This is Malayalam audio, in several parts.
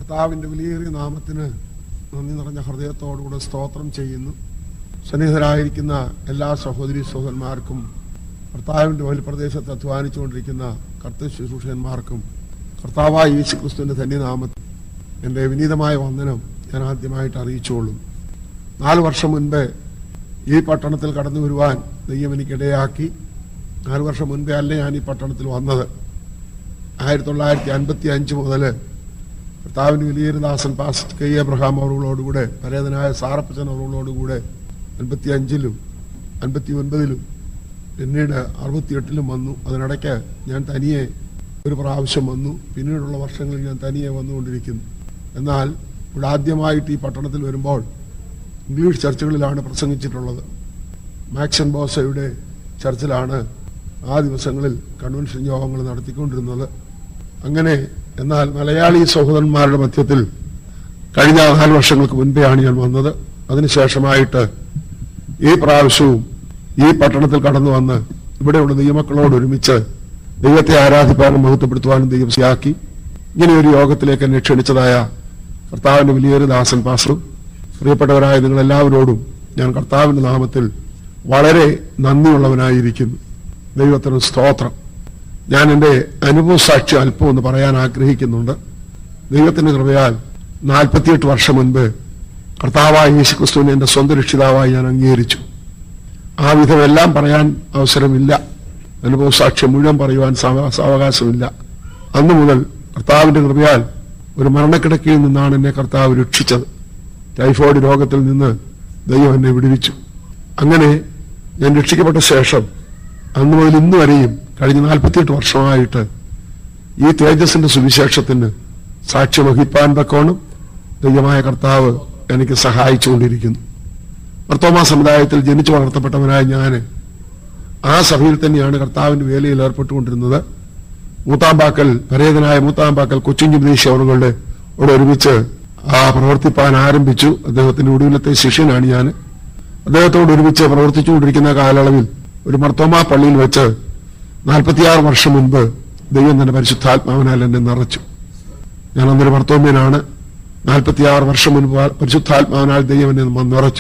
കർത്താവിൻ്റെ വിലയേറിയ നാമത്തിന് നന്ദി നിറഞ്ഞ ഹൃദയത്തോടുകൂടെ സ്തോത്രം ചെയ്യുന്നു സന്നിഹിതരായിരിക്കുന്ന എല്ലാ സഹോദരി സഹോദരന്മാർക്കും കർത്താവിൻ്റെ വലിപ്രദേശത്ത് അധ്വാനിച്ചുകൊണ്ടിരിക്കുന്ന കർത്തൃ ശുശ്രൂഷകന്മാർക്കും കർത്താവായ യേശു ക്രിസ്തുവിൻ്റെ ധന്യനാമത്തിൽ എൻ്റെ വിനീതമായ വന്ദനം ഞാൻ ആദ്യമായിട്ട് അറിയിച്ചുകൊള്ളും നാല് വർഷം മുൻപ് ഈ പട്ടണത്തിൽ കടന്നു വരുവാൻ ദൈവം എനിക്കിടയാക്കി നാല് വർഷം മുൻപേ അല്ല ഞാൻ ഈ പട്ടണത്തിൽ വന്നത് ആയിരത്തി തൊള്ളായിരത്തി അൻപത്തി അഞ്ച് മുതൽ കർത്താവിൻ്റെ വലിയൊരുദാസൻ പാസ്റ്റ് കെ എബ്രഹാം അവറുകളോടുകൂടെ പരേതനായ സാറപ്പച്ചൻ അവറുകളോടുകൂടെ അൻപത്തി അഞ്ചിലും അൻപത്തി ഒൻപതിലും പിന്നീട് അറുപത്തിയെട്ടിലും വന്നു അതിനിടയ്ക്ക് ഞാൻ തനിയെ ഒരു പ്രാവശ്യം വന്നു പിന്നീടുള്ള വർഷങ്ങളിൽ ഞാൻ തനിയെ വന്നുകൊണ്ടിരിക്കുന്നു എന്നാൽ ഇവിടെ ആദ്യമായിട്ട് ഈ പട്ടണത്തിൽ വരുമ്പോൾ ഇംഗ്ലീഷ് ചർച്ചുകളിലാണ് പ്രസംഗിച്ചിട്ടുള്ളത് മാക്സൺ ബോസയുടെ ചർച്ചിലാണ് ആ ദിവസങ്ങളിൽ കൺവെൻഷൻ യോഗങ്ങൾ നടത്തിക്കൊണ്ടിരുന്നത് അങ്ങനെ എന്നാൽ മലയാളി സഹോദരന്മാരുടെ മധ്യത്തിൽ കഴിഞ്ഞ നാല് വർഷങ്ങൾക്ക് മുൻപെയാണ് ഞാൻ വന്നത് അതിനുശേഷമായിട്ട് ഈ പ്രാവശ്യവും ഈ പട്ടണത്തിൽ കടന്നു വന്ന് ഇവിടെയുള്ള ദൈവമക്കളോട് ഒരുമിച്ച് ദൈവത്തെ ആരാധിപ്പാനും മഹത്വപ്പെടുത്തുവാനും ദൈവം ശരിയാക്കി ഇങ്ങനെ ഒരു യോഗത്തിലേക്ക് എന്നെ ക്ഷണിച്ചതായ കർത്താവിന്റെ വലിയൊരു ദാസൻ പാസ്റ്ററും പ്രിയപ്പെട്ടവരായ നിങ്ങൾ എല്ലാവരോടും ഞാൻ കർത്താവിന്റെ നാമത്തിൽ വളരെ നന്ദിയുള്ളവനായിരിക്കുന്നു ദൈവത്തിന് സ്തോത്രം ഞാൻ എൻ്റെ അനുഭവ സാക്ഷി അല്പം ഒന്ന് പറയാൻ ആഗ്രഹിക്കുന്നുണ്ട് ദൈവത്തിന്റെ കൃപയാൽ നാൽപ്പത്തിയെട്ട് വർഷം മുൻപ് കർത്താവായ യേശു ക്രിസ്തുവിനെ എൻ്റെ സ്വന്തം രക്ഷിതാവായി ഞാൻ അംഗീകരിച്ചു ആ വിധം എല്ലാം പറയാൻ അവസരമില്ല അനുഭവ സാക്ഷ്യം മുഴുവൻ പറയുവാൻ സാവ- സാവകാശമില്ല അന്നു മുതൽ കർത്താവിന്റെ കൃപയാൽ ഒരു മരണക്കിടക്കയിൽ നിന്നാണ് എന്നെ കർത്താവ് രക്ഷിച്ചത് ടൈഫോയിഡ് രോഗത്തിൽ നിന്ന് ദൈവം എന്നെ വിടുവിച്ചു അങ്ങനെ ഞാൻ രക്ഷിക്കപ്പെട്ട ശേഷം അന്ന് മുതൽ ഇന്ന് വരെയും കഴിഞ്ഞ നാൽപ്പത്തിയെട്ട് വർഷമായിട്ട് ഈ തേജസ്സിന്റെ സുവിശേഷത്തിന് സാക്ഷ്യം വഹിപ്പാൻ തക്കോണം ദൈവമായ കർത്താവ് എനിക്ക് സഹായിച്ചുകൊണ്ടിരിക്കുന്നു മർത്തോമാ സമുദായത്തിൽ ജനിച്ചു വളർത്തപ്പെട്ടവനായ ഞാൻ ആ സഭയിൽ തന്നെയാണ് കർത്താവിന്റെ വേലയിൽ ഏർപ്പെട്ടുകൊണ്ടിരുന്നത് മൂത്താമ്പാക്കൽ പരേതനായ മൂത്താമ്പാക്കൽ കൊച്ചുഞ്ഞു ദേശീയ അവറുകളുടെ കൂടെ ഒരുമിച്ച് ആ പ്രവർത്തിപ്പാൻ ആരംഭിച്ചു അദ്ദേഹത്തിന്റെ ഒടുവിലത്തെ ശിഷ്യനാണ് ഞാൻ അദ്ദേഹത്തോട് ഒരുമിച്ച് പ്രവർത്തിച്ചുകൊണ്ടിരിക്കുന്ന കാലയളവിൽ ഒരു മർത്തോമാ പള്ളിയിൽ വെച്ച് നാൽപ്പത്തിയാറ് വർഷം മുൻപ് ദൈവം തന്നെ പരിശുദ്ധാത്മാവിനാൽ എന്നെ നിറച്ചു ഞാൻ അന്നൊരു മർത്തോമ്യനാണ് നാൽപ്പത്തിയാറ് വർഷം മുൻപ് പരിശുദ്ധാത്മാവിനാൽ ദൈവം എന്നെ നിറച്ചു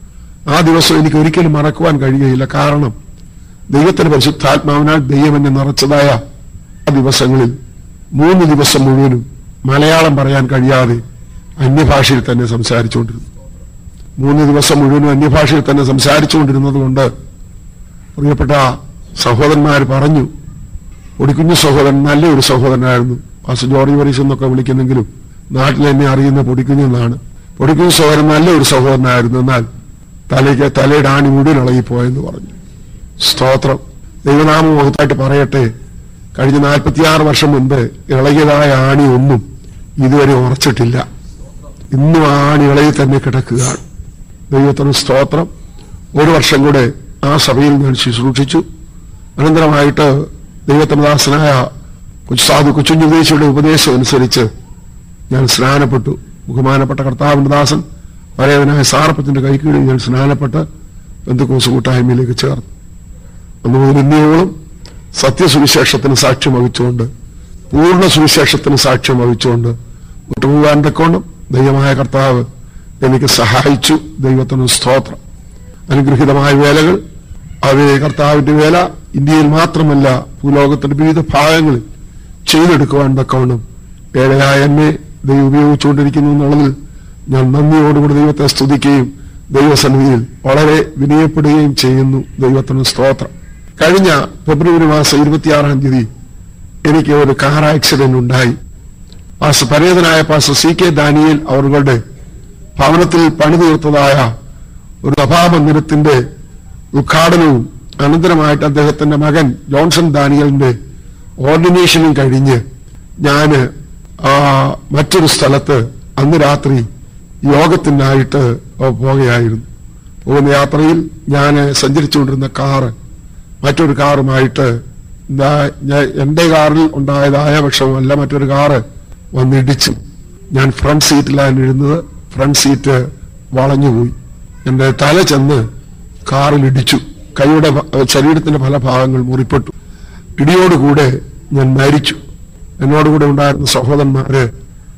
ആ ദിവസം എനിക്ക് ഒരിക്കലും മറക്കുവാൻ കഴിയുകയില്ല കാരണം ദൈവത്തിന്റെ പരിശുദ്ധാത്മാവിനാൽ ദൈവം എന്നെ നിറച്ചതായ ആ ദിവസങ്ങളിൽ മൂന്ന് ദിവസം മുഴുവനും മലയാളം പറയാൻ കഴിയാതെ അന്യഭാഷയിൽ തന്നെ സംസാരിച്ചുകൊണ്ടിരുന്നു മൂന്ന് ദിവസം മുഴുവനും അന്യഭാഷയിൽ തന്നെ സംസാരിച്ചുകൊണ്ടിരുന്നത് കൊണ്ട് പ്രിയപ്പെട്ട സഹോദരന്മാർ പറഞ്ഞു ഒടിക്കുഞ്ഞു സഹോദരൻ നല്ലൊരു സഹോദരനായിരുന്നു പാസ് ജോർജ് വരീസ് എന്നൊക്കെ വിളിക്കുന്നെങ്കിലും നാട്ടിൽ എന്നെ അറിയുന്ന പൊടിക്കുഞ്ഞു എന്നാണ് പൊടിക്കുഞ്ഞു സഹോദരൻ നല്ലൊരു സഹോദരനായിരുന്നു എന്നാൽ തലയ്ക്ക് തലയുടെ ആണി മുഴുവൻ ഇളകിപ്പോയെന്ന് പറഞ്ഞു സ്തോത്രം ദൈവനാമം മുഖത്തായിട്ട് പറയട്ടെ കഴിഞ്ഞ നാൽപ്പത്തിയാറ് വർഷം മുൻപ് ഇളകിയതായ ആണി ഒന്നും ഇതുവരെ ഉറച്ചിട്ടില്ല ഇന്നും ആ ആണി ഇളകി തന്നെ കിടക്കുകയാണ് ദൈവത്തിന് സ്തോത്രം ഒരു വർഷം കൂടെ ആ സഭയിൽ ഞാൻ ശുശ്രൂഷിച്ചു അനന്തരമായിട്ട് ദൈവത്തിന് ദാസനായ കൊച്ചു സാധു കൊച്ചുഞ്ഞുദേശിയുടെ ഉപദേശം അനുസരിച്ച് ഞാൻ സ്നാനപ്പെട്ടു ബഹുമാനപ്പെട്ട കർത്താവിന്റെ ദാസൻ പരേതനായ സാറപ്പത്തിന്റെ കൈക്കീഴിൽ ഞാൻ സ്നാനപ്പെട്ട് ബന്ധുക്കോസ് കൂട്ടായ്മയിലേക്ക് ചേർന്നു അന്ന് മുതൽ ഇന്നയോളം സത്യസുവിശേഷത്തിന് സാക്ഷ്യം വഹിച്ചുകൊണ്ട് പൂർണ്ണ സുവിശേഷത്തിന് സാക്ഷ്യം വഹിച്ചുകൊണ്ട് മുട്ടുപോകാൻ തക്കോണം ദൈവമായ കർത്താവ് എനിക്ക് സഹായിച്ചു ദൈവത്തിന് സ്തോത്രം അനുഗ്രഹീതമായ വേലകൾ അവയെ കർത്താവിന്റെ വേല ഇന്ത്യയിൽ മാത്രമല്ല ഭൂലോകത്തിന്റെ വിവിധ ഭാഗങ്ങളിൽ ചെയ്തെടുക്കുവാൻ തക്കവണ്ണം ഏഴയായ എന്നെ ദൈവം ഉപയോഗിച്ചുകൊണ്ടിരിക്കുന്നു എന്നുള്ളതിൽ ഞാൻ നന്ദിയോടുകൂടി ദൈവത്തെ സ്തുതിക്കുകയും ദൈവസന്നിധിയിൽ വളരെ വിനയപ്പെടുകയും ചെയ്യുന്നു ദൈവത്തിന് സ്തോത്രം കഴിഞ്ഞ ഫെബ്രുവരി മാസം ഇരുപത്തിയാറാം തീയതി എനിക്ക് ഒരു കാർ ആക്സിഡന്റ് ഉണ്ടായി പാസ് പരേതനായ പാസ് സി കെ ദാനിയേൽ അവരുടെ ഭവനത്തിൽ പണി തീർത്തതായ ഒരു സഭാമന്ദിരത്തിന്റെ ഉദ്ഘാടനവും അനന്തരമായിട്ട് അദ്ദേഹത്തിന്റെ മകൻ ജോൺസൺ ദാനിയലിന്റെ ഓർഡിനേഷനും കഴിഞ്ഞ് ഞാന് ആ മറ്റൊരു സ്ഥലത്ത് അന്ന് രാത്രി യോഗത്തിനായിട്ട് പോകുകയായിരുന്നു പോകുന്ന യാത്രയിൽ ഞാൻ സഞ്ചരിച്ചുകൊണ്ടിരുന്ന കാറ് മറ്റൊരു കാറുമായിട്ട് ദാ- ഞാൻ- എന്റെ കാറിൽ ഉണ്ടായതായ പക്ഷമല്ല മറ്റൊരു കാറ് വന്നിടിച്ചു ഞാൻ ഫ്രണ്ട് സീറ്റിലാണ് ഇരുന്നത് ഫ്രണ്ട് സീറ്റ് വളഞ്ഞുപോയി എന്റെ തല ചെന്ന് കാറിൽ ഇടിച്ചു കൈയുടെ ഭ- ശരീരത്തിന്റെ പല ഭാഗങ്ങൾ മുറിപ്പെട്ടു ഇടിയോടുകൂടെ ഞാൻ മരിച്ചു എന്നോടുകൂടെ ഉണ്ടായിരുന്ന സഹോദരന്മാര്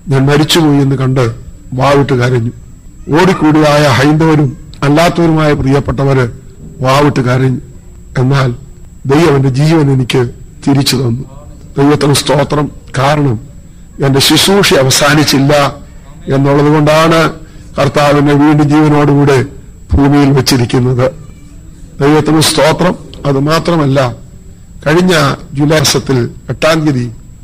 ഞാൻ മരിച്ചുപോയി എന്ന് കണ്ട് വാവിട്ട് കരഞ്ഞു ഓടിക്കൂടിയായ ഹൈന്ദവരും അല്ലാത്തവരുമായ പ്രിയപ്പെട്ടവര് വാവിട്ട് കരഞ്ഞു എന്നാൽ ദൈവം എന്റെ ജീവൻ എനിക്ക് തിരിച്ചു തന്നു ദൈവത്തിന് സ്തോത്രം കാരണം എന്റെ ശുശ്രൂഷ അവസാനിച്ചില്ല എന്നുള്ളത് കൊണ്ടാണ് കർത്താവിനെ വീണ്ടും ജീവനോടുകൂടെ ഭൂമിയിൽ വെച്ചിരിക്കുന്നത് ദൈവത്തിന് സ്തോത്രം അത് മാത്രമല്ല കഴിഞ്ഞ ജൂലൈ മാസത്തിൽ എട്ടാം തീയതി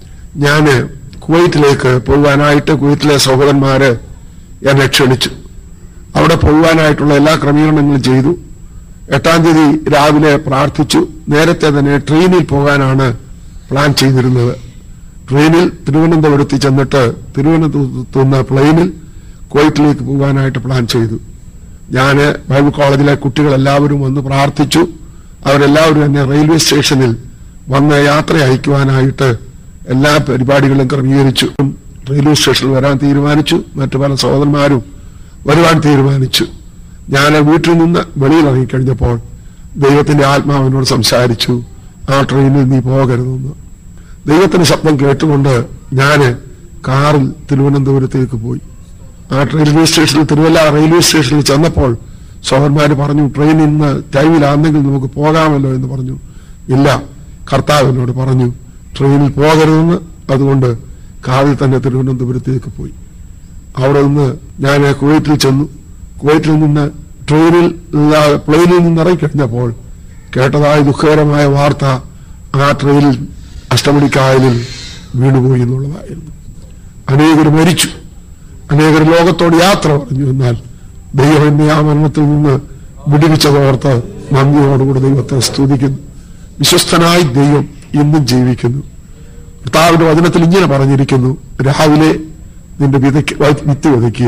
ഞാന് കുവൈറ്റിലേക്ക് പോകാനായിട്ട് കുവൈറ്റിലെ സഹോദരന്മാര് എന്നെ ക്ഷണിച്ചു അവിടെ പോകുവാനായിട്ടുള്ള എല്ലാ ക്രമീകരണങ്ങളും ചെയ്തു എട്ടാം തീയതി രാവിലെ പ്രാർത്ഥിച്ചു നേരത്തെ തന്നെ ട്രെയിനിൽ പോകാനാണ് പ്ലാൻ ചെയ്തിരുന്നത് ട്രെയിനിൽ തിരുവനന്തപുരത്ത് ചെന്നിട്ട് തിരുവനന്തപുരത്ത് നിന്ന് പ്ലെയിനിൽ കുവൈറ്റിലേക്ക് പോകാനായിട്ട് പ്ലാൻ ചെയ്തു ഞാൻ ബൈബിൾ കോളേജിലെ കുട്ടികളെല്ലാവരും വന്ന് പ്രാർത്ഥിച്ചു അവരെല്ലാവരും എന്നെ റെയിൽവേ സ്റ്റേഷനിൽ വന്ന് യാത്ര അയക്കുവാനായിട്ട് എല്ലാ പരിപാടികളും ക്രമീകരിച്ചു റെയിൽവേ സ്റ്റേഷനിൽ വരാൻ തീരുമാനിച്ചു മറ്റു പല സഹോദരന്മാരും വരുവാൻ തീരുമാനിച്ചു ഞാൻ വീട്ടിൽ നിന്ന് വെളിയിൽ ഇറങ്ങിക്കഴിഞ്ഞപ്പോൾ ദൈവത്തിന്റെ ആത്മാവിനോട് സംസാരിച്ചു ആ ട്രെയിനിൽ നീ പോകരുതെന്ന് ദൈവത്തിന്റെ ശബ്ദം കേട്ടുകൊണ്ട് ഞാന് കാറിൽ തിരുവനന്തപുരത്തേക്ക് പോയി ആ റെയിൽവേ സ്റ്റേഷനിൽ തിരുവല്ല റെയിൽവേ സ്റ്റേഷനിൽ ചെന്നപ്പോൾ സഹോദരന്മാര് പറഞ്ഞു ട്രെയിൻ ഇന്ന് ടൈമിലാണെങ്കിൽ നമുക്ക് പോകാമല്ലോ എന്ന് പറഞ്ഞു ഇല്ല കർത്താവ് എന്നോട് പറഞ്ഞു ട്രെയിനിൽ പോകരുതെന്ന് അതുകൊണ്ട് കാറിൽ തന്നെ തിരുവനന്തപുരത്തേക്ക് പോയി അവിടെ നിന്ന് ഞാൻ കുവൈറ്റിൽ ചെന്നു കുവൈറ്റിൽ നിന്ന് ട്രെയിനിൽ നിന്ന് പ്ലെയിനിൽ നിന്ന് ഇറങ്ങിക്കഴിഞ്ഞപ്പോൾ കേട്ടതായ ദുഃഖകരമായ വാർത്ത ആ ട്രെയിനിൽ അഷ്ടമണിക്കായലിൽ വീണുപോയി എന്നുള്ളതായിരുന്നു അനേകർ മരിച്ചു അനേകർ ലോകത്തോട് യാത്ര പറഞ്ഞു എന്നാൽ ദൈവം എന്നെ ആ മരണത്തിൽ നിന്ന് വിടുവിച്ചതോർത്ത് നന്ദിയോടുകൂടി ദൈവത്തെ സ്തുതിക്കുന്നു വിശ്വസ്തനായി ദൈവം ഇന്നും ജീവിക്കുന്നു കർത്താവിന്റെ വചനത്തിൽ ഇങ്ങനെ പറഞ്ഞിരിക്കുന്നു രാവിലെ നിന്റെ വിതയ്ക്ക് വിത്ത് വിതയ്ക്കുക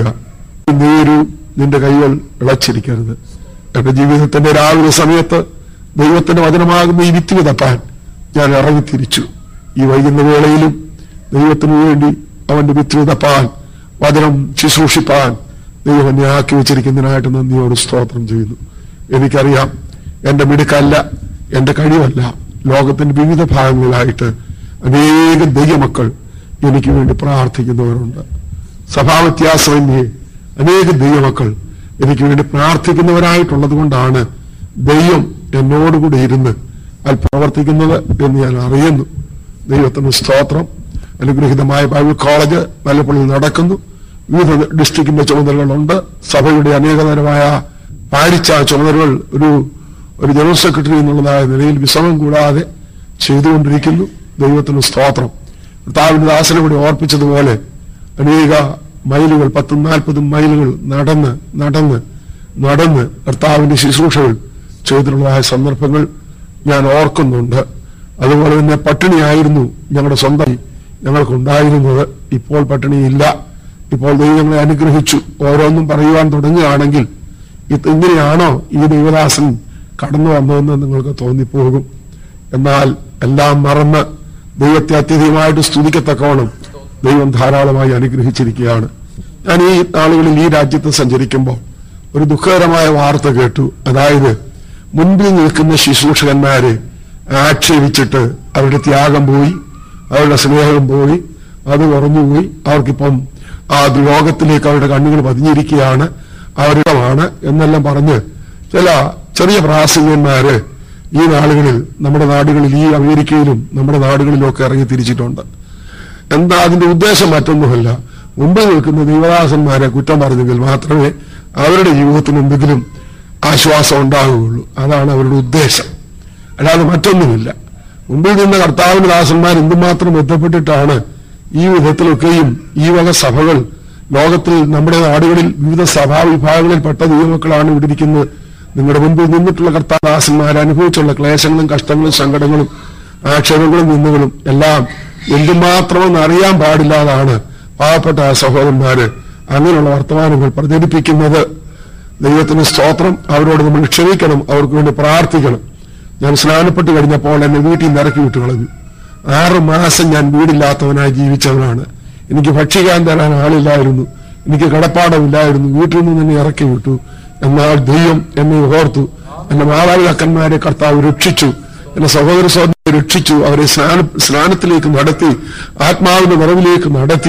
നേരു നിന്റെ കൈകൾ ഇളച്ചിരിക്കരുത് എന്റെ ജീവിതത്തിന്റെ രാവിലെ സമയത്ത് ദൈവത്തിന്റെ വചനമാകുന്ന ഈ വിത്ത് വിതപ്പാൻ ഞാൻ ഇറങ്ങിത്തിരിച്ചു ഈ വൈകുന്ന വേളയിലും ദൈവത്തിനു വേണ്ടി അവന്റെ വിത്ത് വിതപ്പാൻ വചനം ശുശ്രൂഷിപ്പാൻ ദൈവം എന്നെ ആക്കി വെച്ചിരിക്കുന്നതിനായിട്ട് നന്ദിയോട് സ്തോത്രം ചെയ്യുന്നു എനിക്കറിയാം എന്റെ മിടുക്കല്ല എന്റെ കഴിവല്ല ലോകത്തിന്റെ വിവിധ ഭാഗങ്ങളിലായിട്ട് അനേകം ദൈവമക്കൾ എനിക്ക് വേണ്ടി പ്രാർത്ഥിക്കുന്നവരുണ്ട് സഭാവ്യത്യാസമന്യേ അനേകം ദൈവമക്കൾ എനിക്ക് വേണ്ടി പ്രാർത്ഥിക്കുന്നവരായിട്ടുള്ളത് കൊണ്ടാണ് ദൈവം എന്നോടുകൂടി ഇരുന്ന് അത് പ്രവർത്തിക്കുന്നത് എന്ന് ഞാൻ അറിയുന്നു ദൈവത്തിന് സ്തോത്രം അനുഗ്രഹീതമായ ബൈബിൾ കോളേജ് മലപ്പുള്ളിൽ നടക്കുന്നു വിവിധ ഡിസ്ട്രിക്റ്റിന്റെ ചുമതലകളുണ്ട് സഭയുടെ അനേകതരമായ പാലിച്ച ചുമതലകൾ ഒരു ഒരു ജനറൽ സെക്രട്ടറി എന്നുള്ളതായ നിലയിൽ വിശ്രമം കൂടാതെ ചെയ്തുകൊണ്ടിരിക്കുന്നു ദൈവത്തിന് സ്തോത്രം കർത്താവിന്റെ ദാസനെ കൂടി ഓർപ്പിച്ചതുപോലെ അനേക മൈലുകൾ പത്തും നാൽപ്പതും മൈലുകൾ നടന്ന് നടന്ന് നടന്ന് കർത്താവിന്റെ ശുശ്രൂഷകൾ ചെയ്തിട്ടുള്ളതായ സന്ദർഭങ്ങൾ ഞാൻ ഓർക്കുന്നുണ്ട് അതുപോലെ തന്നെ പട്ടിണിയായിരുന്നു ഞങ്ങളുടെ സ്വന്തം ഞങ്ങൾക്കുണ്ടായിരുന്നത് ഇപ്പോൾ പട്ടിണിയില്ല ഇപ്പോൾ ദൈവം ഞങ്ങളെ അനുഗ്രഹിച്ചു ഓരോന്നും പറയുവാൻ തുടങ്ങുകയാണെങ്കിൽ ഇത് ഇങ്ങനെയാണോ ഈ ദൈവദാസൻ കടന്നു വന്നതെന്ന് നിങ്ങൾക്ക് തോന്നിപ്പോകും എന്നാൽ എല്ലാം മറന്ന് ദൈവത്തെ അത്യധികമായിട്ട് സ്തുതിക്കത്തക്കവണ്ണം ദൈവം ധാരാളമായി അനുഗ്രഹിച്ചിരിക്കുകയാണ് ഞാൻ ഈ നാളുകളിൽ ഈ രാജ്യത്ത് സഞ്ചരിക്കുമ്പോൾ ഒരു ദുഃഖകരമായ വാർത്ത കേട്ടു അതായത് മുൻപിൽ നിൽക്കുന്ന ശുശ്രൂഷകന്മാരെ ആക്ഷേപിച്ചിട്ട് അവരുടെ ത്യാഗം പോയി അവരുടെ സ്നേഹം പോയി അത് കുറഞ്ഞുപോയി അവർക്കിപ്പം ആ ലോകത്തിലേക്ക് അവരുടെ കണ്ണുകൾ പതിഞ്ഞിരിക്കുകയാണ് അവരുടമാണ് എന്നെല്ലാം പറഞ്ഞ് ചില ചെറിയ പ്രാസംഗന്മാര് ഈ നാളുകളിൽ നമ്മുടെ നാടുകളിൽ ഈ അമേരിക്കയിലും നമ്മുടെ നാടുകളിലും ഒക്കെ ഇറങ്ങി തിരിച്ചിട്ടുണ്ട് എന്താ അതിന്റെ ഉദ്ദേശം മറ്റൊന്നുമല്ല മുമ്പിൽ നിൽക്കുന്ന ദൈവദാസന്മാരെ കുറ്റം പറഞ്ഞെങ്കിൽ മാത്രമേ അവരുടെ ജീവിതത്തിന് എന്തെങ്കിലും ആശ്വാസം ഉണ്ടാകുകയുള്ളൂ അതാണ് അവരുടെ ഉദ്ദേശം അല്ലാതെ മറ്റൊന്നുമില്ല മുമ്പിൽ നിന്ന കർത്താവിന്റെ ദാസന്മാർ എന്തുമാത്രം ബന്ധപ്പെട്ടിട്ടാണ് ഈ വിധത്തിലൊക്കെയും ഈ വക സഭകൾ ലോകത്തിൽ നമ്മുടെ നാടുകളിൽ വിവിധ സഭാ വിഭാഗങ്ങളിൽപ്പെട്ട ദൈവമക്കളാണ് ഇവിടെ ഇരിക്കുന്നത് നിങ്ങളുടെ മുമ്പിൽ നിന്നിട്ടുള്ള കർത്താദാസന്മാർ അനുഭവിച്ചുള്ള ക്ലേശങ്ങളും കഷ്ടങ്ങളും സങ്കടങ്ങളും ആക്ഷേപങ്ങളും നിന്നുകളും എല്ലാം എന്തുമാത്രമെന്ന് അറിയാൻ പാടില്ലാതാണ് പാവപ്പെട്ട ആ സഹോദരന്മാര് അങ്ങനെയുള്ള വർത്തമാനങ്ങൾ പ്രചരിപ്പിക്കുന്നത് ദൈവത്തിന് സ്തോത്രം അവരോട് നമ്മൾ ക്ഷമിക്കണം അവർക്ക് വേണ്ടി പ്രാർത്ഥിക്കണം ഞാൻ സ്നാനപ്പെട്ട് കഴിഞ്ഞപ്പോൾ എന്നെ വീട്ടിൽ നിന്ന് ഇറക്കി വിട്ടു കളഞ്ഞു ആറ് മാസം ഞാൻ വീടില്ലാത്തവനായി ജീവിച്ചവനാണ് എനിക്ക് ഭക്ഷിക്കാൻ തരാൻ ആളില്ലായിരുന്നു എനിക്ക് കടപ്പാടമില്ലായിരുന്നു വീട്ടിൽ നിന്ന് എന്നെ ഇറക്കി വിട്ടു എന്നാൽ ദൈവം എന്നെ ഓർത്തു എന്റെ മാതാപിതാക്കന്മാരെ കർത്താവ് രക്ഷിച്ചു എന്റെ സഹോദര സഹോദരനെ രക്ഷിച്ചു അവരെ സ്നാന സ്നാനത്തിലേക്ക് നടത്തി ആത്മാവിന്റെ നിറവിലേക്ക് നടത്തി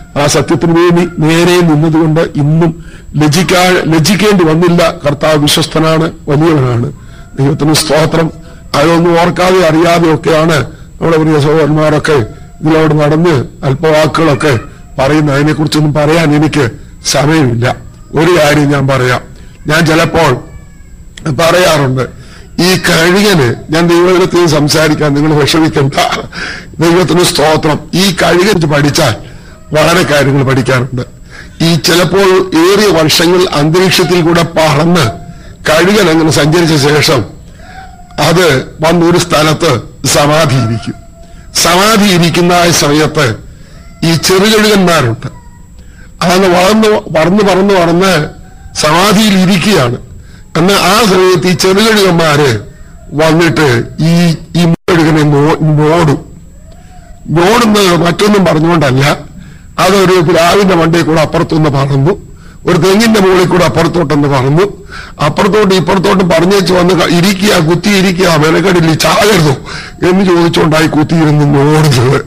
ആ സത്യത്തിന് വേണ്ടി നേരെ നിന്നതുകൊണ്ട് ഇന്നും ലജിക്കാ ലജിക്കേണ്ടി വന്നില്ല കർത്താവ് വിശ്വസ്തനാണ് വലിയവനാണ് ദൈവത്തിന് സ്തോത്രം അതൊന്നും ഓർക്കാതെ അറിയാതെ ഒക്കെയാണ് നമ്മുടെ പ്രിയ സഹോദരന്മാരൊക്കെ ഇതിലോട് നടന്ന് അല്പവാക്കുകളൊക്കെ പറയുന്ന അതിനെക്കുറിച്ചൊന്നും പറയാൻ എനിക്ക് സമയമില്ല ഒരു കാര്യം ഞാൻ പറയാം ഞാൻ ചിലപ്പോൾ പറയാറുണ്ട് ഈ കഴുകന് ഞാൻ ദൈവത്തിൽ സംസാരിക്കാൻ നിങ്ങൾ വിഷമിക്കണ്ട ദൈവത്തിന് സ്തോത്രം ഈ കഴുകൻ പഠിച്ചാൽ വളരെ കാര്യങ്ങൾ പഠിക്കാറുണ്ട് ഈ ചിലപ്പോൾ ഏറിയ വർഷങ്ങൾ അന്തരീക്ഷത്തിൽ കൂടെ പറന്ന് കഴുകൻ അങ്ങനെ സഞ്ചരിച്ച ശേഷം അത് വന്നൊരു സ്ഥലത്ത് സമാധിയിരിക്കും സമാധിയിരിക്കുന്ന ആ സമയത്ത് ഈ ചെറുകഴുകന്മാരുണ്ട് അതാണ് വളർന്ന് പറന്ന് പറന്ന് പറന്ന് സമാധിയിൽ ഇരിക്കുകയാണ് എന്നാൽ ആ സമയത്ത് ഈ ചെറുകഴുകന്മാര് വന്നിട്ട് ഈ ഈ മുഴുകനെ നോടും നോടുന്നത് മറ്റൊന്നും പറഞ്ഞുകൊണ്ടല്ല അതൊരു പ്ലാവിന്റെ മണ്ടയിൽ കൂടെ അപ്പുറത്തൊന്ന് പറന്നു ഒരു തെങ്ങിന്റെ മുകളിൽ കൂടെ അപ്പുറത്തോട്ടൊന്ന് പറന്നു അപ്പുറത്തോട്ട് ഇപ്പുറത്തോട്ടും പറഞ്ഞേച്ച് വന്ന് ക- ഇരിക്കുക കുത്തി ഇരിക്കുക മെനക്കടില്ല ചാകരുതോ എന്ന് ചോദിച്ചുകൊണ്ടായി കുത്തിയിരുന്ന് ഞോടുന്നത്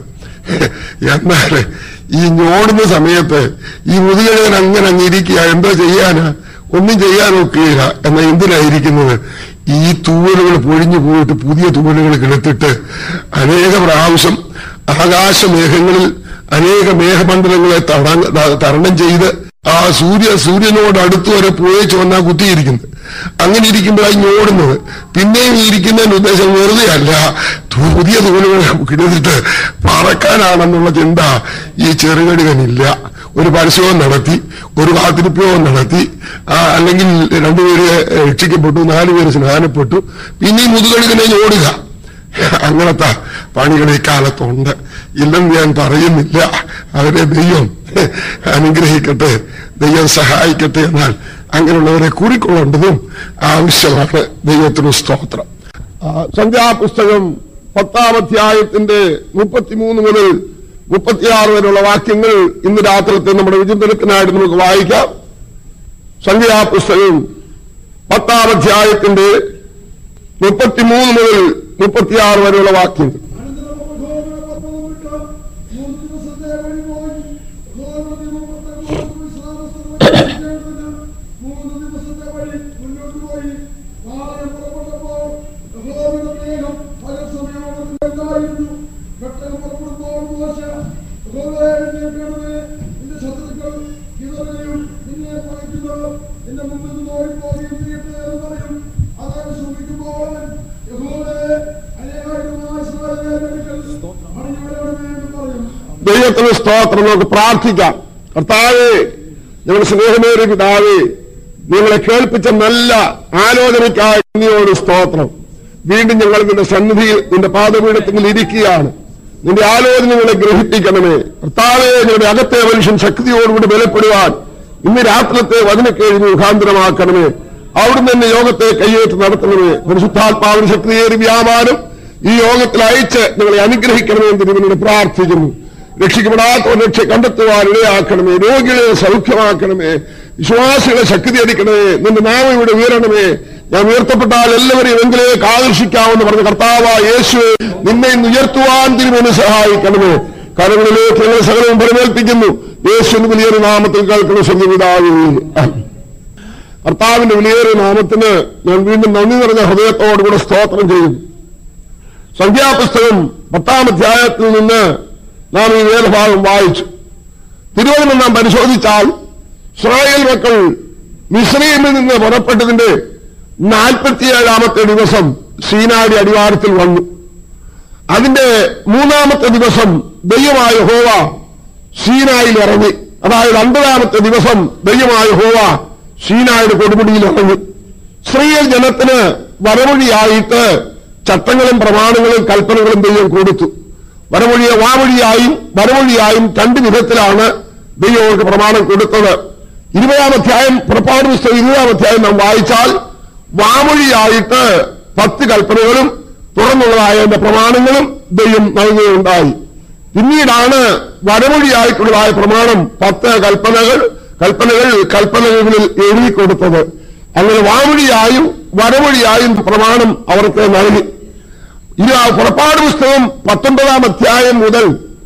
എന്നാൽ ഈ ഞോടുന്ന സമയത്ത് ഈ മുതുകഴുകൻ അങ്ങനെ അങ്ങ് ഇരിക്കുക എന്താ ചെയ്യാനാ ഒന്നും ചെയ്യാനൊക്കെയില്ല എന്നാ എന്തിനായിരിക്കുന്നത് ഈ തൂവലുകൾ പൊഴിഞ്ഞു പോയിട്ട് പുതിയ തൂവലുകൾ കിടത്തിട്ട് അനേക പ്രാവശ്യം ആകാശമേഘങ്ങളിൽ അനേക മേഘമണ്ഡലങ്ങളെ തട- ത- തരണം ചെയ്ത് ആ സൂര്യ സൂര്യനോട് അടുത്ത് വരെ പോയേച്ച് വന്നാ കുത്തിയിരിക്കുന്നത് അങ്ങനെ ഇരിക്കുമ്പോഴായി ഓടുന്നത് പിന്നെയും ഈ ഇരിക്കുന്നതിന് ഉദ്ദേശം വെറുതെ അല്ല തു- പുതിയ തൂവലുകൾ കിടന്നിട്ട് പറക്കാനാണെന്നുള്ള ചിന്ത ഈ ചെറുകടികനില്ല ഒരു പരസ്യവും നടത്തി ഒരു കാത്തിരിപ്പവും നടത്തി ആ, അല്ലെങ്കിൽ രണ്ടുപേര് രക്ഷിക്കപ്പെട്ടു നാലുപേര് സ്നാനപ്പെട്ടു പിന്നെ ഈ മുതുകഴുകനെ ഓടുക അങ്ങനത്തെ പണികൾ ഈ കാലത്തുണ്ട് ഇല്ലെന്ന് ഞാൻ പറയുന്നില്ല അവരെ ദൈവം അനുഗ്രഹിക്കട്ടെ ദൈവം സഹായിക്കട്ടെ എന്നാൽ അങ്ങനെയുള്ളവരെ കുറിക്കൊള്ളേണ്ടതും ആവശ്യമാണ് ദൈവത്തിന് സ്തോത്രം ആ, സംഖ്യാപുസ്തകം പത്താം അധ്യായത്തിന്റെ മുപ്പത്തിമൂന്ന് മുതൽ മുപ്പത്തിയാറ് വരെയുള്ള വാക്യങ്ങൾ ഇന്ന് രാത്രിത്തെ നമ്മുടെ വിചിന്തനത്തിനായിട്ട് നമുക്ക് വായിക്കാം സംഖ്യാപുസ്തകം പത്താം അധ്യായത്തിന്റെ മുപ്പത്തിമൂന്ന് മുതൽ മുപ്പത്തിയാറ് വരെയുള്ള വാക്യങ്ങൾ നിന്റെ മുമ്പിൽ നിന്ന് ഓടിപ്പോകുകയും ചെയ്യട്ടെ എന്ന് പറയും അതായത് ശ്രമിക്കുമ്പോൾ യഹോവേ അനേകായിരമായ ഇസ്രായേലിനെടുക്കൽ മടങ്ങിവരണമേ എന്ന് പറയും ദൈവത്തിന് സ്തോത്രം നമുക്ക് പ്രാർത്ഥിക്കാം കർത്താവേ ഞങ്ങളുടെ സ്നേഹമേറിയ പിതാവേ നിങ്ങളെ കേൾപ്പിച്ച നല്ല ആലോചനയ്ക്കായി നിന്നോട് സ്തോത്രം വീണ്ടും ഞങ്ങൾ നിന്റെ സന്നിധിയിൽ നിന്റെ പാദപീഠത്തിൽ ഇരിക്കുകയാണ് നിന്റെ ആലോചനകളെ ഗ്രഹിപ്പിക്കണമേ കർത്താവേ ഞങ്ങളുടെ അകത്തെ മനുഷ്യൻ ശക്തിയോടുകൂടി ബലപ്പെടുവാൻ ഇന്ന് രാത്രിത്തെ വചനക്കേഴി മുഖാന്തരമാക്കണമേ അവിടുന്ന് തന്നെ യോഗത്തെ കയ്യേറ്റ് നടത്തണമേ പരിശുദ്ധാത്മാവിന് ശക്തിയേറി വ്യാപാരം ഈ യോഗത്തിൽ അയച്ച് ഞങ്ങളെ അനുഗ്രഹിക്കണമേ എന്ന് തിരുവനോട് പ്രാർത്ഥിക്കുന്നു രക്ഷിക്കപ്പെടാത്തവർ രക്ഷ കണ്ടെത്തുവാൻ ഇടയാക്കണമേ രോഗികളെ സൗഖ്യമാക്കണമേ വിശ്വാസികളെ ശക്തി അടിക്കണമേ നിന്റെ നാമം ഇവിടെ ഉയരണമേ ഞാൻ ഉയർത്തപ്പെട്ടാൽ എല്ലാവരെയും എങ്കിലേക്ക് ആകർഷിക്കാമെന്ന് പറഞ്ഞ കർത്താവ യേശു നിന്നെ ഇന്ന് ഉയർത്തുവാൻ തിരുമേനി സഹായിക്കണമേ കരങ്ങളിലേക്ക് ഞങ്ങൾ സകലവും പരിമേൽപ്പിക്കുന്നു യേശുവിന് വലിയൊരു നാമത്തിൽ കേൾക്കുന്ന സംവിധാനം കർത്താവിന്റെ വിലയേറിയ നാമത്തിന് ഞാൻ വീണ്ടും നന്ദി നിറഞ്ഞ ഹൃദയത്തോടുകൂടെ സ്തോത്രം ചെയ്യുന്നു സംഖ്യാപുസ്തകം പത്താം അധ്യായത്തിൽ നിന്ന് നാം ഈ വേദഭാഗം വായിച്ചു തിരുവനന്തപുരം നാം പരിശോധിച്ചാൽ ഇസ്രായേൽ മക്കൾ മിശ്രീമിൽ നിന്ന് പുറപ്പെട്ടതിന്റെ നാൽപ്പത്തിയേഴാമത്തെ ദിവസം സീനാടി അടിവാരത്തിൽ വന്നു അതിന്റെ മൂന്നാമത്തെ ദിവസം ദൈവമായ ഹോവ സീനായിൽ ഇറങ്ങി അതായത് അൻപതാമത്തെ ദിവസം ദൈവമായ ഹോവ സീനായുടെ കൊടുമുടിയിൽ ഇറങ്ങി ഇസ്രയേൽ ജനത്തിന് വരമൊഴിയായിട്ട് ചട്ടങ്ങളും പ്രമാണങ്ങളും കൽപ്പനകളും ദൈവം കൊടുത്തു വരമൊഴിയെ വാമൊഴിയായും വരമൊഴിയായും രണ്ട് വിധത്തിലാണ് ദൈവം അവർക്ക് പ്രമാണം കൊടുത്തത് ഇരുപതാം അധ്യായം പുറപ്പാട് പുസ്തകം ഇരുപതാം അധ്യായം നാം വായിച്ചാൽ വാമൊഴിയായിട്ട് പത്ത് കൽപ്പനകളും തുറന്നുള്ളതായ എന്റെ പ്രമാണങ്ങളും ദൈവം നൽകുകയുണ്ടായി പിന്നീടാണ് വരമൊഴിയായിട്ടുള്ളതായ പ്രമാണം പത്ത് കൽപ്പനകൾ കൽപ്പനകൾ കൽപ്പനകളിൽ എഴുതി കൊടുത്തത് അങ്ങനെ വാമൊഴിയായും വരമൊഴിയായും പ്രമാണം അവർക്ക് നൽകി ഇത് ആ പുറപ്പാട് പുസ്തകം പത്തൊമ്പതാം അധ്യായം മുതൽ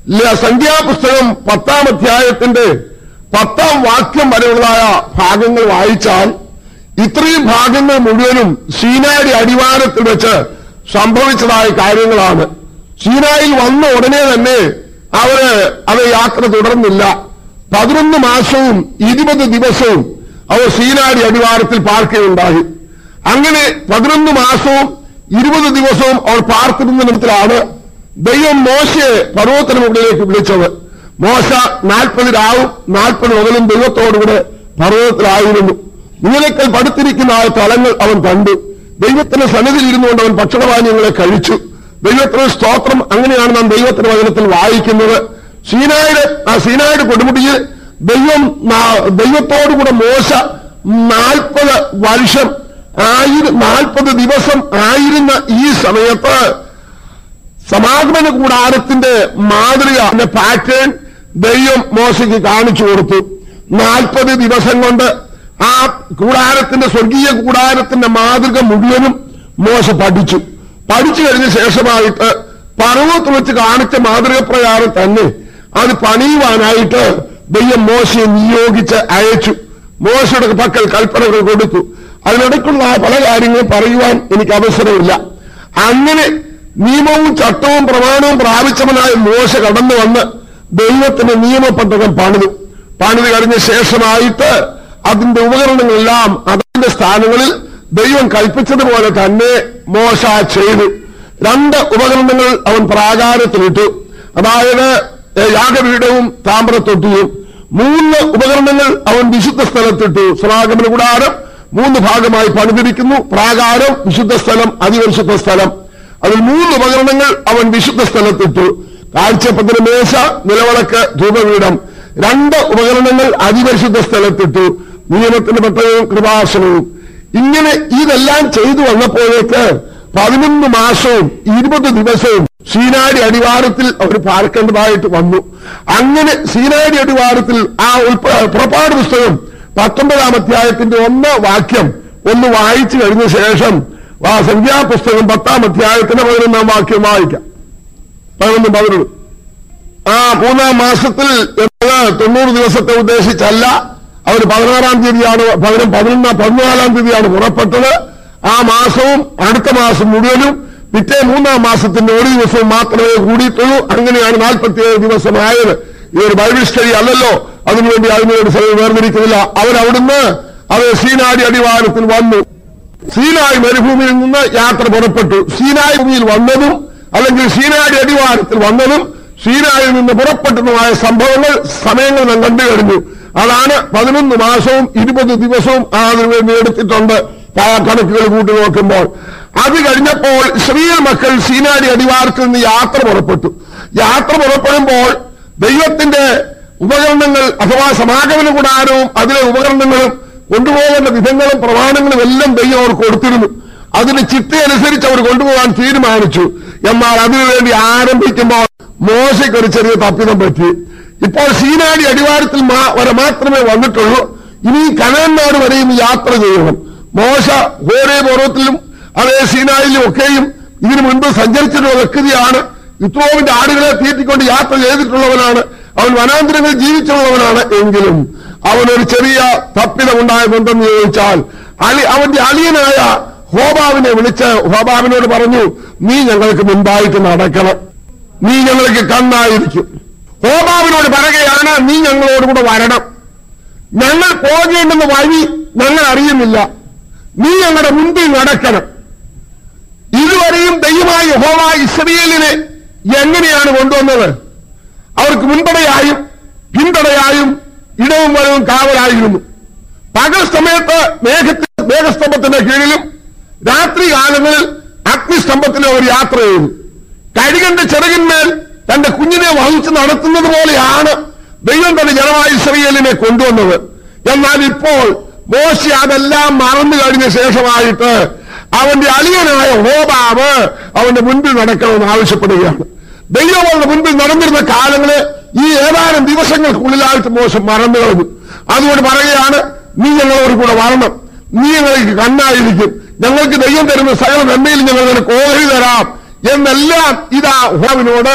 ല- സംഖ്യാപുസ്തകം പത്താം അധ്യായത്തിന്റെ പത്താം വാക്യം വരെയുള്ളതായ ഭാഗങ്ങൾ വായിച്ചാൽ ഇത്രയും ഭാഗങ്ങൾ മുഴുവനും സീനാരി അടിവാരത്തിൽ വെച്ച് സംഭവിച്ചതായ കാര്യങ്ങളാണ് സീനായിൽ വന്ന ഉടനെ തന്നെ അവര് അത് യാത്ര തുടർന്നില്ല പതിനൊന്ന് മാസവും ഇരുപത് ദിവസവും അവർ സീനാരി അടിവാരത്തിൽ പാർക്കുകയുണ്ടായി അങ്ങനെ പതിനൊന്ന് മാസവും ഇരുപത് ദിവസവും അവർ പാർത്തിരുന്ന നിമിത്തത്തിലാണ് ദൈവം മോശയെ പർവ്വതത്തിന് മുകളിലേക്ക് വിളിച്ചത് മോശ നാൽപ്പത് രാവും നാൽപ്പത് പകലും ദൈവത്തോടുകൂടെ പർവ്വതത്തിലായിരുന്നു നീലക്കൽ പടുത്തിരിക്കുന്ന ആ തലങ്ങൾ അവൻ കണ്ടു ദൈവത്തിന്റെ സന്നിധിയിൽ ഇരുന്നുകൊണ്ട് അവൻ ഭക്ഷണപാനീയങ്ങളെ കഴിച്ചു ദൈവത്തിന് സ്തോത്രം അങ്ങനെയാണ് നാം ദൈവത്തിന്റെ വചനത്തിൽ വായിക്കുന്നത് സീനായുടെ ആ സീനായുടെ കൊടുമുടിയിൽ ദൈവം നാ- ദൈവത്തോടുകൂടെ മോശ നാൽപ്പത് വർഷം ആയിരം നാൽപ്പത് ദിവസം ആയിരുന്ന ഈ സമയത്ത് സമാഗമന കൂടാരത്തിന്റെ മാതൃക പാറ്റേൺ ദൈവം മോശയ്ക്ക് കാണിച്ചു കൊടുത്തു നാൽപ്പത് ദിവസം കൊണ്ട് ആ കൂടാരത്തിന്റെ സ്വർഗീയ കൂടാരത്തിന്റെ മാതൃക മുഴുവനും മോശ പഠിച്ചു പഠിച്ചു കഴിഞ്ഞ ശേഷമായിട്ട് പർവ്വത്ത് വെച്ച് കാണിച്ച മാതൃക പ്രകാരം തന്നെ അത് പണിയുവാനായിട്ട് ദൈവം മോശയെ നിയോഗിച്ച് അയച്ചു മോശയുടെ പക്കൽ കൽപ്പനകൾ കൊടുത്തു അതിനിടയ്ക്കുള്ള ആ പല കാര്യങ്ങളും പറയുവാൻ എനിക്ക് അവസരമില്ല അങ്ങനെ നിയമവും ചട്ടവും പ്രമാണവും പ്രാപിച്ചവനായ മോശ കടന്നു വന്ന് ദൈവത്തിന്റെ നിയമപദ്ധകം പണിതു പണിത് കഴിഞ്ഞ ശേഷമായിട്ട് അതിന്റെ ഉപകരണങ്ങളെല്ലാം അതിന്റെ സ്ഥാനങ്ങളിൽ ദൈവം കൽപ്പിച്ചതുപോലെ തന്നെ മോശ ചെയ്തു രണ്ട് ഉപകരണങ്ങൾ അവൻ പ്രാകാരത്തിലിട്ടു അതായത് ഏ, യാഗപീഠവും താമ്രത്തൊട്ടിയും മൂന്ന് ഉപകരണങ്ങൾ അവൻ വിശുദ്ധ സ്ഥലത്തിട്ടു സമാഗമന കൂടാരം മൂന്ന് ഭാഗമായി പണിതിരിക്കുന്നു പ്രാകാരം വിശുദ്ധ സ്ഥലം അതിപരിശുദ്ധ സ്ഥലം അതിൽ മൂന്ന് ഉപകരണങ്ങൾ അവൻ വിശുദ്ധ സ്ഥലത്തിട്ടു കാഴ്ചപ്പത്തിന് മേശ നിലവിളക്ക് ധൂപപീഠം രണ്ട് ഉപകരണങ്ങൾ അതിപരിശുദ്ധ സ്ഥലത്തിട്ടു നിയമത്തിന്റെ പട്ടയവും കൃപാസനവും ഇങ്ങനെ ഇതെല്ലാം ചെയ്തു വന്നപ്പോഴേക്ക് പതിനൊന്ന് മാസവും ഇരുപത് ദിവസവും സീനാടി അടിവാരത്തിൽ അവർ പാർക്കേണ്ടതായിട്ട് വന്നു അങ്ങനെ സീനാടി അടിവാരത്തിൽ ആ ഉൾപ്പ- പുറപ്പാട് പുസ്തകം പത്തൊമ്പതാം അധ്യായത്തിന്റെ ഒന്ന് വാക്യം ഒന്ന് വായിച്ചു കഴിഞ്ഞ ശേഷം ആ സംഖ്യാപുസ്തകം പത്താം അധ്യായത്തിന്റെ പതിനൊന്നാം വാക്യം വായിക്കാം പതിനൊന്ന് പതിനൊന്ന് ആ മൂന്നാം മാസത്തിൽ എന്നത് തൊണ്ണൂറ് ദിവസത്തെ ഉദ്ദേശിച്ചല്ല അവർ പതിനാറാം തീയതിയാണ് പതിനും പതിനൊന്നാം പതിനാലാം തീയതിയാണ് പുറപ്പെട്ടത് ആ മാസവും അടുത്ത മാസം മുഴുവനും പിറ്റേ മൂന്നാം മാസത്തിന്റെ ഒരു ദിവസവും മാത്രമേ കൂടിയിട്ടുള്ളൂ അങ്ങനെയാണ് നാൽപ്പത്തിയേഴ് ദിവസമായത് ഇതൊരു ബൈബിൾ സ്റ്റഡി അല്ലല്ലോ അതിനുവേണ്ടി അതിനോട് സമയം വേർതിരിക്കുന്നില്ല അവരവിടുന്ന് അത് സീനാടി അടിവാരത്തിൽ വന്നു സീനായ് മരുഭൂമിയിൽ നിന്ന് യാത്ര പുറപ്പെട്ടു സീനായ് ഭൂമിയിൽ വന്നതും അല്ലെങ്കിൽ സീനാടി അടിവാരത്തിൽ വന്നതും സീനായിൽ നിന്ന് പുറപ്പെട്ടതുമായ സംഭവങ്ങൾ സമയങ്ങൾ നാം കണ്ടു കഴിഞ്ഞു അതാണ് പതിനൊന്ന് മാസവും ഇരുപത് ദിവസവും അതിനു വേണ്ടി എടുത്തിട്ടുണ്ട് ആ കണക്കുകൾ കൂട്ടി നോക്കുമ്പോൾ അത് കഴിഞ്ഞപ്പോൾ ഇസ്രീയൽ മക്കൾ സീനാടി അടിവാരത്തിൽ നിന്ന് യാത്ര പുറപ്പെട്ടു യാത്ര പുറപ്പെടുമ്പോൾ ദൈവത്തിന്റെ ഉപകരണങ്ങൾ അഥവാ സമാഗമന കൂടാരവും അതിലെ ഉപകരണങ്ങളും കൊണ്ടുപോകേണ്ട വിധങ്ങളും പ്രമാണങ്ങളും എല്ലാം ദൈവം അവർ കൊടുത്തിരുന്നു അതിന് ചിട്ടയനുസരിച്ച് അവർ കൊണ്ടുപോകാൻ തീരുമാനിച്ചു എന്നാൽ അതിനുവേണ്ടി ആരംഭിക്കുമ്പോൾ മോശയ്ക്ക് ഒരു ചെറിയ തപ്പിതം പറ്റി ഇപ്പോൾ സീനാടി അടിവാരത്തിൽ മാ- വരെ മാത്രമേ വന്നിട്ടുള്ളൂ ഇനി കനാൻനാട് വരെയും യാത്ര ചെയ്യണം മോശ ഓരോ പർവ്വത്തിലും അതേ സീനായിലും ഒക്കെയും ഇതിനു മുൻപ് സഞ്ചരിച്ചിട്ടുള്ള വ്യക്തിയാണ് ഇത്രോവിന്റെ ആടുകളെ തീറ്റിക്കൊണ്ട് യാത്ര ചെയ്തിട്ടുള്ളവനാണ് അവൻ വനാന്തരങ്ങളിൽ ജീവിച്ചുള്ളവനാണ് എങ്കിലും അവനൊരു ചെറിയ തപ്പിതമുണ്ടായത് എന്തെന്ന് ചോദിച്ചാൽ അലി അവന്റെ അളിയനായ ഹോബാവിനെ വിളിച്ച് ഹോബാവിനോട് പറഞ്ഞു നീ ഞങ്ങൾക്ക് മുൻപായിട്ട് നടക്കണം നീ ഞങ്ങൾക്ക് കണ്ണായിരിക്കും ഹോബാവിനോട് പറയുകയാണ് നീ ഞങ്ങളോട് കൂടെ വരണം ഞങ്ങൾ പോകേണ്ടുന്ന വഴി ഞങ്ങൾ അറിയുന്നില്ല നീ ഞങ്ങളുടെ മുൻപിൽ നടക്കണം ഇതുവരെയും ദൈവമായ യഹോവ ഇസ്രയേലിനെ എങ്ങനെയാണ് കൊണ്ടുവന്നത് അവർക്ക് മുൻപടയായും പിന്തടയായും ഇടവും വലവും കാവലായിരുന്നു പകൽ സമയത്ത് മേഘത്തിൽ മേഘസ്തംഭത്തിന്റെ കീഴിലും രാത്രി കാലങ്ങളിൽ അഗ്നിസ്തംഭത്തിലും അവർ യാത്ര ചെയ്തു കഴുകന്റെ ചെറുകിന്മേൽ തന്റെ കുഞ്ഞിനെ വഹിച്ച് നടത്തുന്നത് പോലെയാണ് ദൈവം തന്റെ ജനമായ ഇസ്രയേലിനെ കൊണ്ടുവന്നത് എന്നാൽ ഇപ്പോൾ മോശ അതെല്ലാം മറന്നു കഴിഞ്ഞ ശേഷമായിട്ട് അവന്റെ അളിയനായ ഹോബാവ് അവന്റെ മുൻപിൽ നടക്കണമെന്ന് ആവശ്യപ്പെടുകയാണ് ദൈവം അവരുടെ മുൻപിൽ നടന്നിരുന്ന കാലങ്ങള് ഈ ഏതാനും ദിവസങ്ങൾക്കുള്ളിലായിട്ട് മോശം മറന്നു കളഞ്ഞു അതുകൊണ്ട് പറയുകയാണ് നീ ഞങ്ങളോട് കൂടെ വരണം നീ ഞങ്ങൾക്ക് കണ്ണായിരിക്കും ഞങ്ങൾക്ക് ദൈവം തരുന്ന സകല നന്മയിൽ ഞങ്ങൾ നിനക്ക് ഓഹരി തരാം എന്നെല്ലാം ഇതാ ഹോവിനോട്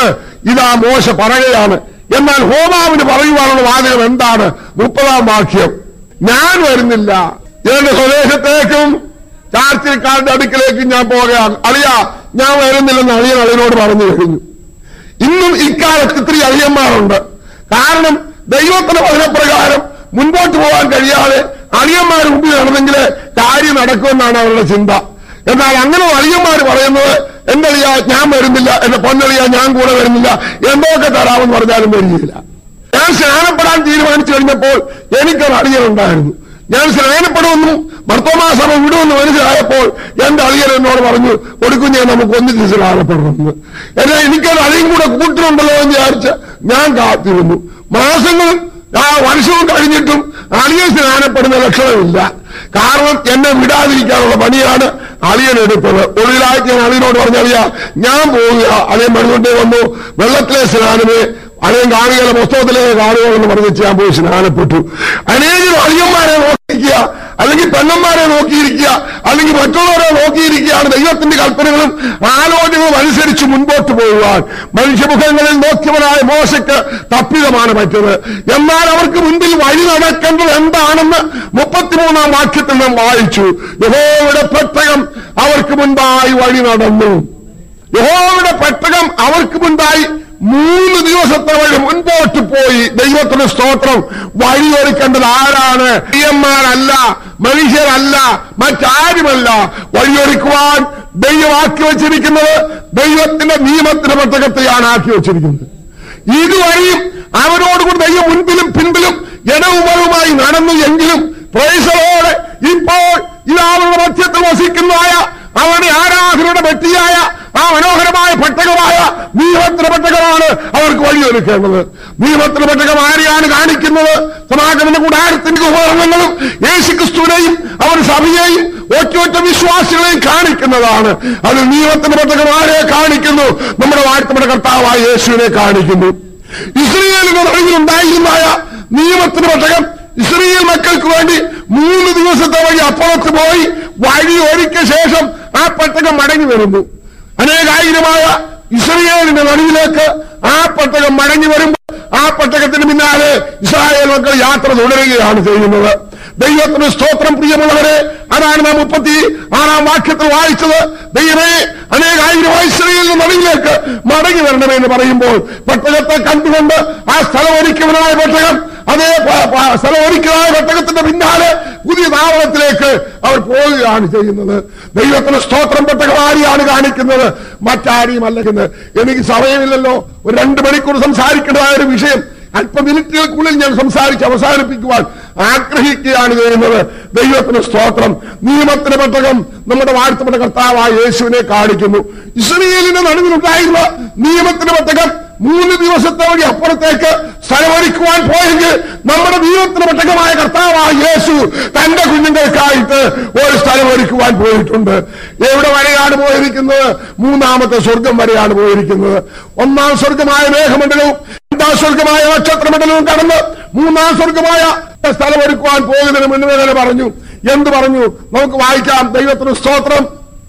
ഇതാ മോശ പറയുകയാണ് എന്നാൽ ഹോമാവിന് പറയുവാനുള്ള വാചകം എന്താണ് മുപ്പതാം വാക്യം ഞാൻ വരുന്നില്ല എന്റെ സ്വദേശത്തേക്കും ചാർച്ചിൽക്കാരുടെ അടുക്കിലേക്കും ഞാൻ പോകുകയാണ് അളിയ ഞാൻ വരുന്നില്ലെന്ന് അളിയൻ അളിയനോട് പറഞ്ഞു കഴിഞ്ഞു ഇന്നും ഇക്കാലത്ത് ഇത്തിരി അളിയന്മാരുണ്ട് കാരണം ദൈവത്തിന്റെ വചനപ്രകാരം മുൻപോട്ട് പോകാൻ കഴിയാതെ അളിയന്മാർ മുമ്പിൽ നടന്നെങ്കിൽ കാര്യം നടക്കുമെന്നാണ് അവരുടെ ചിന്ത എന്നാൽ അങ്ങനെ അളിയന്മാർ പറയുന്നത് എന്റെ അളിയ ഞാൻ വരുന്നില്ല എന്റെ പൊന്നളിയ ഞാൻ കൂടെ വരുന്നില്ല എന്തൊക്കെ തരാമെന്ന് പറഞ്ഞാലും വരികയില്ല ഞാൻ സ്നാനപ്പെടാൻ തീരുമാനിച്ചു കഴിഞ്ഞപ്പോൾ എനിക്കൊരു അളിയനുണ്ടായിരുന്നു ഞാൻ സ്നാനപ്പെടുമെന്നും ഭർത്തമാസഭ വിടുമെന്ന് മനസ്സിലായപ്പോൾ എന്റെ അളിയൻ എന്നോട് പറഞ്ഞു കൊടുക്കുഞ്ഞെ നമുക്ക് ഒന്നിച്ച് സ്നാനപ്പെടണമെന്ന് എന്നാൽ എനിക്കൊരു അളിയും കൂടെ കൂട്ടിനുണ്ടല്ലോ എന്ന് വിചാരിച്ച് ഞാൻ കാത്തിരുന്നു മാസങ്ങളും ആ വർഷവും കഴിഞ്ഞിട്ടും അളിയൻ സ്നാനപ്പെടുന്ന ലക്ഷണമില്ല കാരണം എന്നെ വിടാതിരിക്കാനുള്ള പണിയാണ് അളിയൻ എടുത്തത് ഒടുവിലായിട്ട് ഞാൻ അളിയനോട് പറഞ്ഞറിയാ ഞാൻ പോവുക അളിയൻ മണികൊണ്ടേ വന്നു വെള്ളത്തിലെ സ്നാനമേ അളിയൻ കാണുകയില്ല പുസ്തകത്തിലേക്ക് കാണുകയെന്ന് പറഞ്ഞ് ഞാൻ പോയി സ്നാനപ്പെട്ടു അനേകം അളിയന്മാരെ നോക്കിയിരിക്കുക അല്ലെങ്കിൽ പെണ്ണന്മാരെ നോക്കിയിരിക്കുക അല്ലെങ്കിൽ മറ്റുള്ളവരെ നോക്കിയിരിക്കുകയാണ് ദൈവത്തിന്റെ കൽപ്പനകളും ആലോചനകളും അനുസരിച്ച് മുൻപോട്ട് പോകുവാൻ മനുഷ്യമുഖങ്ങളിൽ നോക്കിയവനായ മോശയ്ക്ക് തപ്പിതമാണ് പറ്റത് എന്നാൽ അവർക്ക് മുൻപിൽ വഴി നടക്കേണ്ടത് എന്താണെന്ന് മുപ്പത്തിമൂന്നാം വാക്യത്തിൽ നാം വായിച്ചു യഹോയുടെ പെട്ടകം അവർക്ക് മുൻപായി വഴി നടന്നു യഹോവയുടെ പെട്ടകം അവർക്ക് മുൻപായി മൂന്ന് ദിവസത്തെ വഴി മുൻപോട്ട് പോയി ദൈവത്തിന് സ്തോത്രം വഴിയൊരുക്കേണ്ടത് ആരാണ് അയ്യന്മാരല്ല മനുഷ്യരല്ല മറ്റാരുമല്ല വഴിയൊരുക്കുവാൻ ദൈവമാക്കി വച്ചിരിക്കുന്നത് ദൈവത്തിന്റെ നിയമത്തിന്റെ പെട്ടകത്തെയാണ് ആക്കി വച്ചിരിക്കുന്നത് ഇതുവഴിയും അവരോടുകൂടി ദൈവം മുൻപിലും പിൻപിലും ഇടവുമറുമായി നടന്നു എങ്കിലും പ്രൈസലോടെ ഇപ്പോൾ ഇതാവുന്ന മധ്യത്തിൽ വസിക്കുന്നതായ അവരുടെ ആരാധനയുടെ വ്യക്തിയായ ആ മനോഹരമായ പെട്ടകമായ നിയമത്തിന് പെട്ടകമാണ് അവർക്ക് വഴിയൊരുക്കേണ്ടത് നിയമത്തിന് പെട്ടകം ആരെയാണ് കാണിക്കുന്നത് സമാഗമന കൂടാരത്തിന്റെ ഉപകരണങ്ങളും യേശുക്രിസ്തുവിനെയും അവർ സഭയെയും ഒറ്റ ഒറ്റ വിശ്വാസികളെയും കാണിക്കുന്നതാണ് അത് നിയമത്തിന്റെ പെട്ടകം ആരെ കാണിക്കുന്നു നമ്മുടെ വാഴ്ത്തപ്പെട്ട കർത്താവായ യേശുവിനെ കാണിക്കുന്നു ഇസ്രയേലിന്റെ നടുവിലുണ്ടായിരുന്നായ നിയമത്തിന് പെട്ടകം ഇസ്രയേൽ മക്കൾക്ക് വേണ്ടി മൂന്ന് ദിവസത്തെ വഴി അപ്പുറത്ത് പോയി വഴി ഒരുക്കിയ ശേഷം ആ പെട്ടകം മടങ്ങി വരുന്നു അനേകായിരമായ ഇസ്രയേലിന്റെ നടുവിലേക്ക് ആ പെട്ടകം മടങ്ങി വരുമ്പോൾ ആ പെട്ടകത്തിന് പിന്നാലെ ഇസ്രായേൽ മക്കൾ യാത്ര തുടരുകയാണ് ചെയ്യുന്നത് ദൈവത്തിന് സ്തോത്രം പ്രിയമുള്ളവരെ അതാണ് നാം മുപ്പത്തി ആറാം വാക്യത്തിൽ വായിച്ചത് ദൈവമേ അനേകായിരം ഇസ്രയേലിന്റെ നടുവിലേക്ക് മടങ്ങി വരണമേ എന്ന് പറയുമ്പോൾ പെട്ടകത്തെ കണ്ടുകൊണ്ട് ആ സ്ഥലം ഒരുക്കിയവനായ പെട്ടകം അതേ പ- പ- സ്ഥലം ഒരുക്കിയതായ പെട്ടകത്തിന്റെ പിന്നാലെ പുതിയ താവളത്തിലേക്ക് അവർ പോവുകയാണ് ചെയ്യുന്നത് ദൈവത്തിന് സ്തോത്രം പെട്ടകം ആരെയാണ് കാണിക്കുന്നത് മറ്റാരെയും അല്ലെങ്കിൽ എനിക്ക് സമയമില്ലല്ലോ ഒരു രണ്ട് മണിക്കൂർ സംസാരിക്കേണ്ടതായ ഒരു വിഷയം അല്പ മിനിറ്റുകൾക്കുള്ളിൽ ഞാൻ സംസാരിച്ച് അവസാനിപ്പിക്കുവാൻ ആഗ്രഹിക്കുകയാണ് ചെയ്യുന്നത് ദൈവത്തിന് സ്തോത്രം നിയമത്തിന് പെട്ടകം നമ്മുടെ വാഴ്ത്തപ്പെട്ട കർത്താവായ യേശുവിനെ കാണിക്കുന്നു ഇസ്രയേലിന്റെ നടുവിലുണ്ടായിരുന്ന നിയമത്തിന് പെട്ടകം മൂന്ന് ദിവസത്തെ വഴി അപ്പുറത്തേക്ക് സ്ഥലമൊരുക്കുവാൻ പോയെങ്കിൽ നമ്മുടെ ദൈവത്തിന് പെട്ടകമായ കർത്താവായ യേശു തന്റെ കുഞ്ഞുങ്ങൾക്കായിട്ട് ഒരു സ്ഥലം ഒരുക്കുവാൻ പോയിട്ടുണ്ട് എവിടെ വരെയാണ് പോയിരിക്കുന്നത് മൂന്നാമത്തെ സ്വർഗം വരെയാണ് പോയിരിക്കുന്നത് ഒന്നാം സ്വർഗമായ മേഘമണ്ഡലവും രണ്ടാം സ്വർഗമായ നക്ഷത്രമണ്ഡലവും കടന്ന് മൂന്നാം സ്വർഗമായ സ്ഥലം ഒരുക്കുവാൻ പോകുന്നതിന് മുന്നേ തന്നെ പറഞ്ഞു എന്ത് പറഞ്ഞു നമുക്ക് വായിക്കാം ദൈവത്തിന് സ്തോത്രം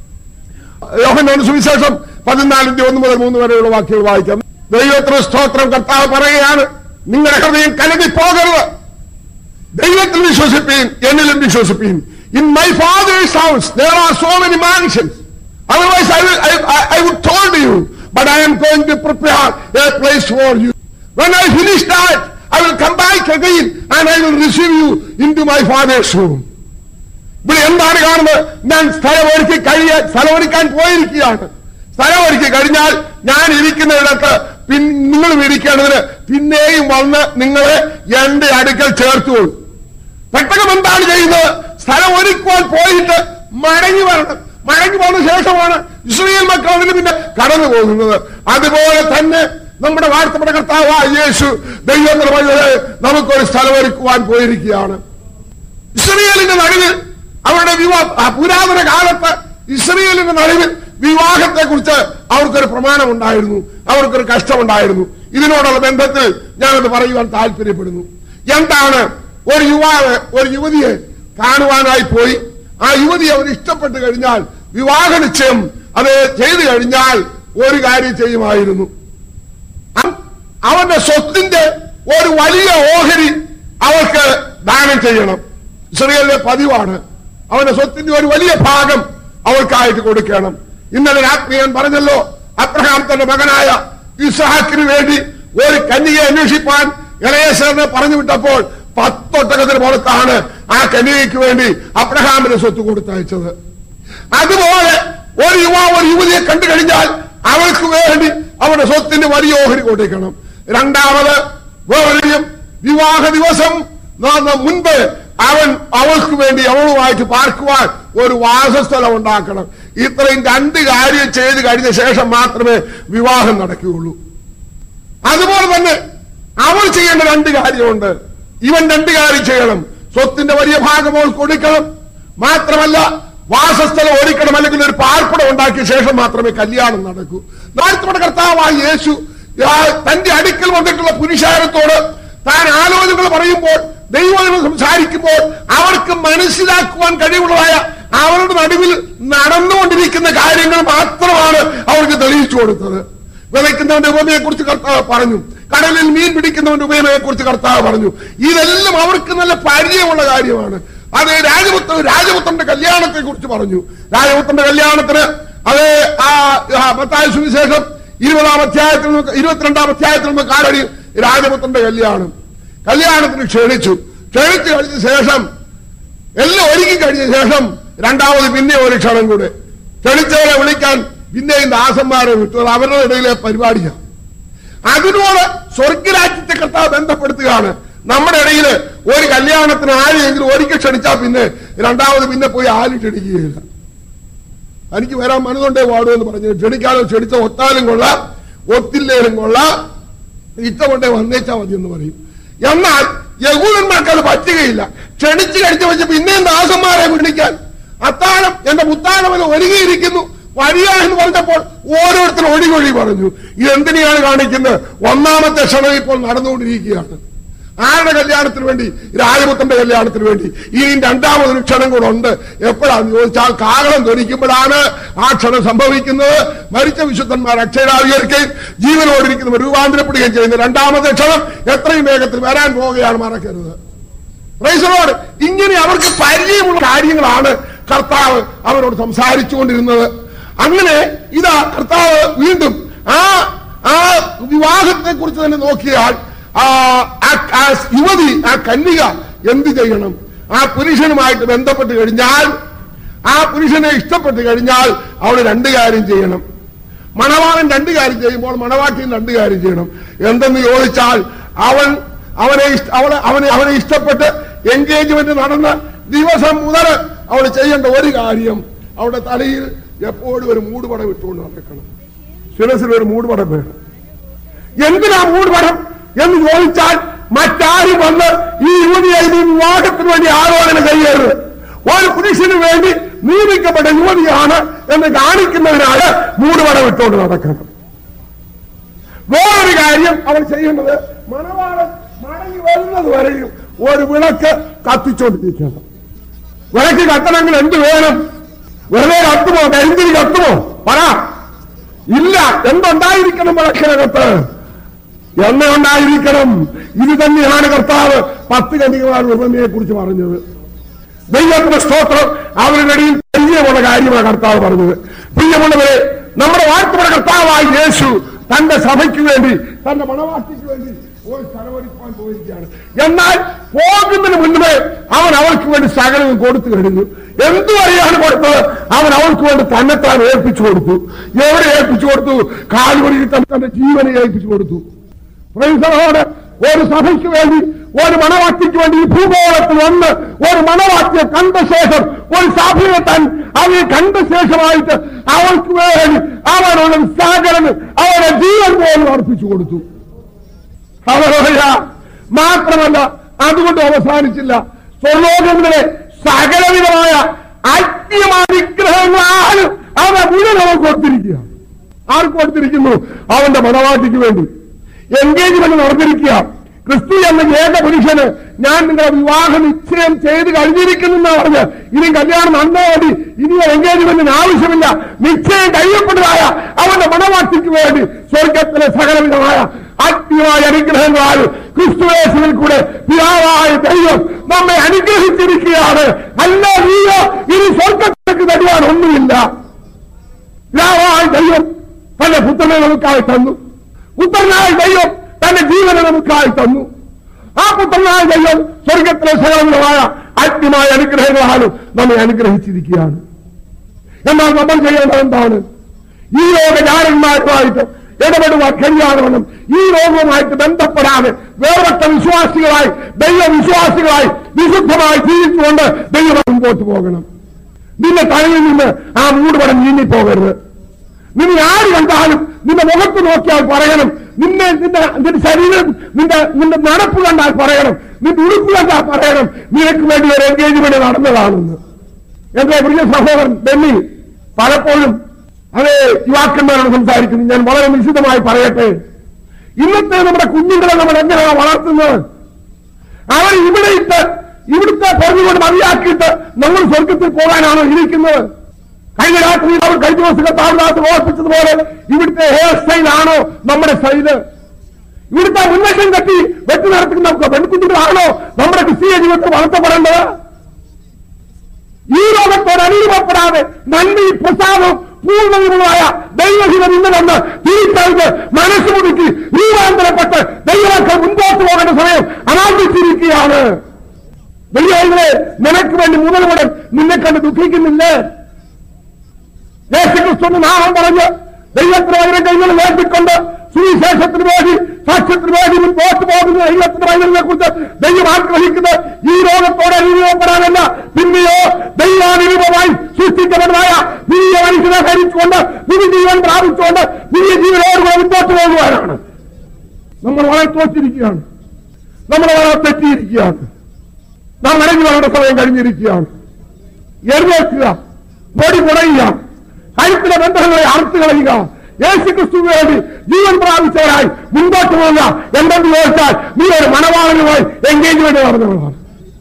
യോഹന്നാന്റെ സുവിശേഷം പതിനാലിന്റെ ഒന്ന് മുതൽ മൂന്ന് വരെയുള്ള വാക്യങ്ങൾ വായിക്കാം ദൈവത്തിന് സ്തോത്രം കർത്താവ് പറയുകയാണ് നിങ്ങളുടെ ഹൃദയം കലകി പോകരുത് ദൈവത്തിൽ വിശ്വസിപ്പീൻ എന്നിലും വിശ്വസിപ്പീൻ in my father's house there are so many mansions otherwise I, will, I, I, I would told you but I am going to prepare a place for you when I finish that I will come back again and I will receive you into my father's home ഇവിടെ എന്താണ് കാണുന്നത് ഞാൻ സ്ഥലമൊരുക്കി കഴിയ സ്ഥലമൊരുക്കാൻ പോയിരിക്കുകയാണ് സ്ഥലമൊരുക്കി കഴിഞ്ഞാൽ ഞാൻ ഇരിക്കുന്നിടത്ത് പിൻ നിങ്ങളും ഇരിക്കേണ്ടതിന് പിന്നെയും വന്ന് നിങ്ങളെ എന്റെ അടുക്കൽ ചേർത്തുകൊള്ളു പെട്ടകം എന്താണ് ചെയ്യുന്നത് സ്ഥലം ഒരുക്കുവാൻ പോയിട്ട് മടങ്ങി വരണം മടങ്ങി പോകുന്ന ശേഷമാണ് ഇസ്രയേൽ മക്കൾ അതിന് പിന്നെ കടന്നു പോകുന്നത് അതുപോലെ തന്നെ നമ്മുടെ വാഴ്ത്തപ്പെട്ട കർത്താവായ യേശു ദൈവത്തിന് വഴിയെ നമുക്കൊരു സ്ഥലം ഒരുക്കുവാൻ പോയിരിക്കുകയാണ് ഇസ്രയേലിന്റെ നടുവിൽ അവരുടെ വിവാഹ ആ പുരാതന കാലത്ത് ഇസ്രയേലിന്റെ നടുവിൽ വിവാഹത്തെ കുറിച്ച് അവർക്കൊരു പ്രമാണമുണ്ടായിരുന്നു അവർക്കൊരു കഷ്ടമുണ്ടായിരുന്നു ഇതിനോടുള്ള ബന്ധത്തിൽ ഞാനത് പറയുവാൻ താല്പര്യപ്പെടുന്നു എന്താണ് ഒരു യുവാവ് ഒരു യുവതിയെ കാണുവാനായി പോയി ആ യുവതി അവർ ഇഷ്ടപ്പെട്ട് കഴിഞ്ഞാൽ വിവാഹ നിശ്ചയം അത് ചെയ്തു കഴിഞ്ഞാൽ ഒരു കാര്യം ചെയ്യുമായിരുന്നു അവന്റെ സ്വത്തിന്റെ ഒരു വലിയ ഓഹരി അവൾക്ക് ദാനം ചെയ്യണം ഇസ്രയേലിലെ പതിവാണ് അവന്റെ സ്വത്തിന്റെ ഒരു വലിയ ഭാഗം അവൾക്കായിട്ട് കൊടുക്കണം ഇന്നലെ രാത്രി ഞാൻ പറഞ്ഞല്ലോ അബ്രഹാം തന്റെ മകനായ ഇസഹാക്കിന് വേണ്ടി ഒരു കന്യകയെ അന്വേഷിപ്പാൻ ഇളയേശ്വരനെ പറഞ്ഞു വിട്ടപ്പോൾ പത്തൊട്ടകത്തിന് പുറത്താണ് ആ കന്യകയ്ക്ക് വേണ്ടി അബ്രഹാമിന് സ്വത്ത് കൊടുത്തയച്ചത് അതുപോലെ ഒരു യുവാവ് ഒരു യുവതിയെ കണ്ടു കഴിഞ്ഞാൽ അവൾക്ക് വേണ്ടി അവരുടെ സ്വത്തിന് വലിയ ഓഹരി കൊടുക്കണം രണ്ടാമത് വേറെയും വിവാഹ ദിവസം ന- ന- മുൻപ് അവൻ അവൾക്ക് വേണ്ടി അവളുമായിട്ട് പാർക്കുവാൻ ഒരു വാസസ്ഥലം ഉണ്ടാക്കണം ഇത്രയും രണ്ട് കാര്യം ചെയ്ത് കഴിഞ്ഞ ശേഷം മാത്രമേ വിവാഹം നടക്കുകയുള്ളൂ അതുപോലെ തന്നെ അവൾ ചെയ്യേണ്ട രണ്ട് കാര്യമുണ്ട് ഇവൻ രണ്ട് കാര്യം ചെയ്യണം സ്വത്തിന്റെ വലിയ ഭാഗം അവൾ കൊടുക്കണം മാത്രമല്ല വാസസ്ഥലം ഒരുക്കണം അല്ലെങ്കിൽ ഒരു പാർപ്പിടം ഉണ്ടാക്കിയ ശേഷം മാത്രമേ കല്യാണം നടക്കൂ നാൽപ്പത് കർത്താവായ യേശു ആ, തന്റെ അടുക്കൽ വന്നിട്ടുള്ള പുരുഷാരത്തോട് താൻ ആലോചനകൾ പറയുമ്പോൾ ദൈവങ്ങൾ സംസാരിക്കുമ്പോൾ അവർക്ക് മനസ്സിലാക്കുവാൻ കഴിവുള്ളതായ അവരുടെ നടുവിൽ നടന്നുകൊണ്ടിരിക്കുന്ന കാര്യങ്ങൾ മാത്രമാണ് അവർക്ക് തെളിയിച്ചു കൊടുത്തത് വിതയ്ക്കുന്നവന്റെ ഉപമയെ കുറിച്ച് കർത്താവ് പറഞ്ഞു കടലിൽ മീൻ പിടിക്കുന്നവന്റെ ഉപമയെ കുറിച്ച് കർത്താവ് പറഞ്ഞു ഇതെല്ലാം അവർക്ക് നല്ല പരിചയമുള്ള കാര്യമാണ് അത് രാജപുത്ര രാജപുത്രന്റെ കല്യാണത്തെ കുറിച്ച് പറഞ്ഞു രാജപുത്രന്റെ കല്യാണത്തിന് അത് ആ ആ മത്തായ സുവിശേഷം ഇരുപതാം അധ്യായത്തിൽ നമുക്ക് ഇരുപത്തിരണ്ടാം അധ്യായത്തിൽ നമുക്ക് കാണറിയും രാജപുത്രന്റെ കല്യാണം കല്യാണത്തിന് ക്ഷണിച്ചു ക്ഷണിച്ചു കഴിഞ്ഞ ശേഷം എല്ലാം ഒരുക്കി കഴിഞ്ഞ ശേഷം രണ്ടാമത് പിന്നെ ഒരു ക്ഷണം കൂടെ ക്ഷണിച്ചവരെ വിളിക്കാൻ പിന്നെയും ദാസന്മാരെ വിട്ടു അത് അവരുടെ ഇടയിലെ പരിപാടിയാണ് അതിനോട് സ്വർഗരാജ്യത്തെ കർത്താവ് ബന്ധപ്പെടുത്തുകയാണ് നമ്മുടെ ഇടയിൽ ഒരു കല്യാണത്തിന് ആരെയെങ്കിലും ഒരിക്കൽ ക്ഷണിച്ചാൽ പിന്നെ രണ്ടാമത് പിന്നെ പോയി ആരും ക്ഷണിക്കുകയില്ല എനിക്ക് വരാൻ മനതുണ്ടേ പാടൂ എന്ന് പറഞ്ഞു ക്ഷണിക്കാതെ ക്ഷണിച്ച ഒത്താലും കൊള്ളാം ഒത്തില്ലേലും കൊള്ളാം ഇച്ച കൊണ്ടേ വന്നേച്ചാ മതി എന്ന് പറയും എന്നാൽ യഹൂദന്മാർക്ക് അത് പറ്റുകയില്ല ക്ഷണിച്ചു കഴിച്ചു വെച്ച് പിന്നെയും ദാസന്മാരെ വിളിക്കാൻ അത്താഴം എന്റെ മുത്താഴമല ഒരുങ്ങിയിരിക്കുന്നു വരിക എന്ന് പറഞ്ഞപ്പോൾ ഓരോരുത്തരും ഒഴികൊഴി പറഞ്ഞു ഇതെന്തിനെയാണ് കാണിക്കുന്നത് ഒന്നാമത്തെ ക്ഷണം ഇപ്പോൾ നടന്നുകൊണ്ടിരിക്കുകയാണ് ആരുടെ കല്യാണത്തിന് വേണ്ടി രാജപുത്രന്റെ കല്യാണത്തിന് വേണ്ടി ഇനി രണ്ടാമതൊരു ക്ഷണം കൂടെ ഉണ്ട് എപ്പോഴാന്ന് ചോദിച്ചാൽ കാകളം ധരിക്കുമ്പോഴാണ് ആ ക്ഷണം സംഭവിക്കുന്നത് മരിച്ച വിശുദ്ധന്മാർ അക്ഷരാവികരിക്കുകയും ജീവനോടിരിക്കുന്നവർ രൂപാന്തരപ്പെടുകയും ചെയ്യുന്ന രണ്ടാമത്തെ ക്ഷണം എത്രയും വേഗത്തിൽ വരാൻ പോവുകയാണ് മറക്കരുത് പ്രൈസറോട് ഇങ്ങനെ അവർക്ക് പരിചയമുള്ള കാര്യങ്ങളാണ് കർത്താവ് അവരോട് സംസാരിച്ചുകൊണ്ടിരുന്നത് അങ്ങനെ ഇതാ കർത്താവ് വീണ്ടും ആ ആ വിവാഹത്തെ കുറിച്ച് തന്നെ നോക്കിയാൽ ആ ആ- ആ യുവതി ആ കന്യക എന്ത് ചെയ്യണം ആ പുരുഷനുമായിട്ട് ബന്ധപ്പെട്ട് കഴിഞ്ഞാൽ ആ പുരുഷനെ ഇഷ്ടപ്പെട്ട് കഴിഞ്ഞാൽ അവൾ രണ്ട് കാര്യം ചെയ്യണം മണവാളൻ രണ്ട് കാര്യം ചെയ്യുമ്പോൾ മണവാട്ടിയും രണ്ട് കാര്യം ചെയ്യണം എന്തെന്ന് ചോദിച്ചാൽ അവൻ അവനെ ഇഷ്ട- അവളെ അവനെ അവനെ ഇഷ്ടപ്പെട്ട് എൻഗേജ്മെന്റ് നടന്ന ദിവസം മുതൽ അവൾ ചെയ്യേണ്ട ഒരു കാര്യം അവളുടെ തലയിൽ എപ്പോഴും ഒരു മൂടുപടം ഇട്ടുകൊണ്ട് നടക്കണം ശിരസിൽ ഒരു മൂടുപടം വേണം എന്തിനാ മൂടുപടം എന്ന് ചോദിച്ചാൽ മറ്റാരും വന്ന് ഈ യുവതിയെ ഈ വിവാഹത്തിന് വേണ്ടി ആലോചന ചെയ്യരുത് ഒരു പുരുഷന് വേണ്ടി നിയമിക്കപ്പെട്ട യുവതിയാണ് എന്ന് കാണിക്കുന്നതിനാണ് മൂടുപടം ഇട്ടുകൊണ്ട് നടക്കണം വേറൊരു കാര്യം അവൾ ചെയ്യുന്നത് മണവാളൻ മടങ്ങി വരുന്നത് വരെയും ഒരു വിളക്ക് കത്തിച്ചോണ്ടിരിക്കണം വിളക്ക് കത്തണമെങ്കിൽ എന്ത് വേണം വെറുതെ കത്തുമോ കരിന്തിരി കത്തുമോ പറ ഇല്ല എന്തുണ്ടായിരിക്കണം വിളക്കിനകത്ത് എണ്ണ ഉണ്ടായിരിക്കണം ഇത് തന്നെയാണ് കർത്താവ് പത്ത് കന്യകമാരുടെ ഉപമയെ കുറിച്ച് പറഞ്ഞത് ദൈവത്തിന്റെ സ്തോത്രം അവരുടെ ഇടയിൽ പരിചയമുള്ള കാര്യമാണ് കർത്താവ് പറഞ്ഞത് പ്രിയമുള്ളവരെ നമ്മുടെ വാഴ്ത്തപ്പെട്ട കർത്താവായ യേശു തന്റെ സഭയ്ക്ക് വേണ്ടി തന്റെ മണവാട്ടിക്ക് വേണ്ടി ഒരു സ്ഥലമൊരുക്കാൻ പോയിരിക്കുകയാണ് എന്നാൽ പോകുന്നതിന് മുൻപേ അവൻ അവൾക്ക് വേണ്ടി സകലവും കൊടുത്തു കഴിഞ്ഞു എന്തു വരെയാണ് കൊടുത്തത് അവൻ അവൾക്ക് വേണ്ടി തന്നെത്താൻ ഏൽപ്പിച്ചു കൊടുത്തു എവിടെ ഏൽപ്പിച്ചു കൊടുത്തു കാലുവരിയിൽ തന്നെ തന്റെ ജീവനെ ഏൽപ്പിച്ചു കൊടുത്തു പ്രൈസറോട് ഒരു സഭയ്ക്ക് വേണ്ടി ഒരു മണവാട്ടിക്ക് വേണ്ടി ഈ ഭൂഗോളത്തിൽ വന്ന് ഒരു മണവാട്ടിയെ കണ്ട ശേഷം ഒരു സഭയെ താൻ അവയെ കണ്ട ശേഷമായിട്ട് അവൾക്ക് വേണ്ടി അവനുള്ള സകലന് അവരുടെ ജീവൻ പോലും അർപ്പിച്ചു കൊടുത്തു ഹല്ലേലൂയ. മാത്രമല്ല അതുകൊണ്ട് അവസാനിച്ചില്ല സ്വർലോകത്തിലെ സകലവിധമായ അജ്ഞമാനുഗ്രഹങ്ങളാണ് അവൻ മുഴുവൻ അവൻ കൊടുത്തിരിക്കുക ആർക്ക് കൊടുത്തിരിക്കുന്നു അവന്റെ മണവാട്ടിക്ക് വേണ്ടി എൻഗേജ്മെന്റ് നടന്നിരിക്കുക ക്രിസ്തു എന്ന ഏക പുരുഷന് ഞാൻ നിങ്ങളുടെ വിവാഹ നിശ്ചയം ചെയ്ത് കഴിഞ്ഞിരിക്കുന്നു എന്നാ പറഞ്ഞ് ഇനി കല്യാണം നന്നേ മതി ഇനി എൻഗേജ്മെന്റിന് ആവശ്യമില്ല നിശ്ചയം കഴിയപ്പെട്ടതായ അവന്റെ മണവാട്ടിക്ക് വേണ്ടി സ്വർഗത്തിലെ സകലവിധമായ ആത്മീയമായ അനുഗ്രഹങ്ങളാൽ ക്രിസ്തുവേശുവിൽ കൂടെ പിതാവായ ദൈവം നമ്മെ അനുഗ്രഹിച്ചിരിക്കുകയാണ് അല്ല നീയ ഇനി സ്വർഗത്തേക്ക് തരുവാൻ ഒന്നുമില്ല പിതാവായ ദൈവം തന്റെ പുത്രനെ നമുക്കായി തന്നു പുത്രനായ ദൈവം തന്റെ ജീവനെ നമുക്കായി തന്നു ആ പുത്രനായ ദൈവം സ്വർഗത്തിലെ സകലമായ ആത്മീയമായ അനുഗ്രഹങ്ങളാലും നമ്മെ അനുഗ്രഹിച്ചിരിക്കുകയാണ് എന്നാൽ നമ്മൾ ചെയ്യേണ്ടത് എന്താണ് ഈ ലോകജാരന്മാരുമായിട്ട് ഇടപെടുവാൻ കഴിയാതെന്നും ഈ ലോകവുമായിട്ട് ബന്ധപ്പെടാതെ വേറൊറ്റ വിശ്വാസികളായി ദൈവവിശ്വാസികളായി വിശുദ്ധമായി ജീവിച്ചുകൊണ്ട് ദൈവം മുമ്പോട്ട് പോകണം നിന്റെ തലയിൽ നിന്ന് ആ മൂടുപടം നീങ്ങിപ്പോകരുത് നിന്നെ ആര് കണ്ടാലും നിന്റെ മുഖത്ത് നോക്കിയാൽ പറയണം നിന്നെ നിന്റെ നിന്റെ ശരീരം നിന്റെ നിന്റെ നടപ്പ് കണ്ടാൽ പറയണം നിന്റെ ഉടുപ്പ് കണ്ടാൽ പറയണം നിനക്ക് വേണ്ടി ഒരു എൻഗേജ്മെന്റ് നടന്നതാണെന്ന് എന്റെ പ്രിയ സഹോദരൻ ഡെന്നി പലപ്പോഴും അത് യുവാക്കന്മാരോട് സംസാരിക്കുന്നു ഞാൻ വളരെ നിശ്ചിതമായി പറയട്ടെ ഇന്നത്തെ നമ്മുടെ കുഞ്ഞുങ്ങളെ നമ്മൾ എങ്ങനെയാണ് വളർത്തുന്നത് അവർ ഇവിടെ ഇട്ട് ഇവിടുത്തെ പറഞ്ഞുകൊണ്ട് മതിയാക്കിയിട്ട് നമ്മൾ സ്വർഗത്തിൽ പോകാനാണോ ഇരിക്കുന്നത് കഴിഞ്ഞ രാത്രി അവർ കഴിഞ്ഞ ദിവസം താഴ്ന്നാത്ത് ഓർപ്പിച്ചതുപോലെ ഇവിടുത്തെ ഹെയർ സ്റ്റൈൽ ആണോ നമ്മുടെ സ്റ്റൈല് ഇവിടുത്തെ ഉന്മേഷം കെട്ടി വെട്ടി നടത്തുന്ന പെൺകുട്ടികളാണോ നമ്മുടെ ക്രിസ്തീയ ജീവിതത്തിൽ വളർത്തപ്പെടേണ്ടത് ഈ ലോകത്തോട് അനുരൂപപ്പെടാതെ നന്ദി പ്രസാദവും പൂർണ്ണതയുമായ ദൈവഹിതം ഇന്ന് വന്ന് തിരിച്ചറിഞ്ഞ് മനസ്സ് മുടുക്കി രൂപാന്തരപ്പെട്ട് ദൈവമക്കൾ മുൻപോട്ട് പോകേണ്ട സമയം അനാദിച്ചിരിക്കുകയാണ് ദൈവങ്ങളെ നിനക്ക് വേണ്ടി മുതൽമുടൻ നിന്നെ കണ്ട് ദുഃഖിക്കുന്നില്ലേ യേശുക്രിസ്തു നാമം പറഞ്ഞ് ദൈവത്തിന് വൈരം കൈകൾ വേണ്ടിക്കൊണ്ട് സുവിശേഷത്തിന് വേണ്ടി സാക്ഷ്യത്തിന് വേണ്ടി മുൻപോട്ട് പോകുന്ന ദൈവത്തിന്റെ വൈദ്യനെ കുറിച്ച് ദൈവം ആഗ്രഹിക്കുന്നത് ഈ ലോകത്തോടെ അനുഭവപ്പെടാനല്ല പിന്നെയോ ദൈവാനുരൂപമായി സൃഷ്ടിക്കപ്പെട്ടതായ പുതിയ മനുഷ്യനെ ധരിച്ചുകൊണ്ട് പുതിയ ജീവൻ പ്രാപിച്ചുകൊണ്ട് പുതിയ ജീവനോടുകൂടെ മുൻപോട്ട് പോകുവാനാണ് നമ്മൾ വളരെ തോറ്റിരിക്കുകയാണ് നമ്മൾ വളരെ തെറ്റിയിരിക്കുകയാണ് നാം ഇറങ്ങി വരേണ്ട സമയം കഴിഞ്ഞിരിക്കുകയാണ് എഴുന്നേൽക്കുക ബോഡി കുടയുക കഴുത്തിലെ ബന്ധങ്ങളെ അറുത്തു കളയുക യേശു ക്രിസ്തു വേണ്ടി ജീവൻ പ്രാപിച്ചവരായി മുൻപോട്ട് പോകുക എന്തെന്ന് ചോദിച്ചാൽ നീ ഒരു മണവാളനുമായി എൻഗേജ്മെന്റ് നടന്നവളാണ്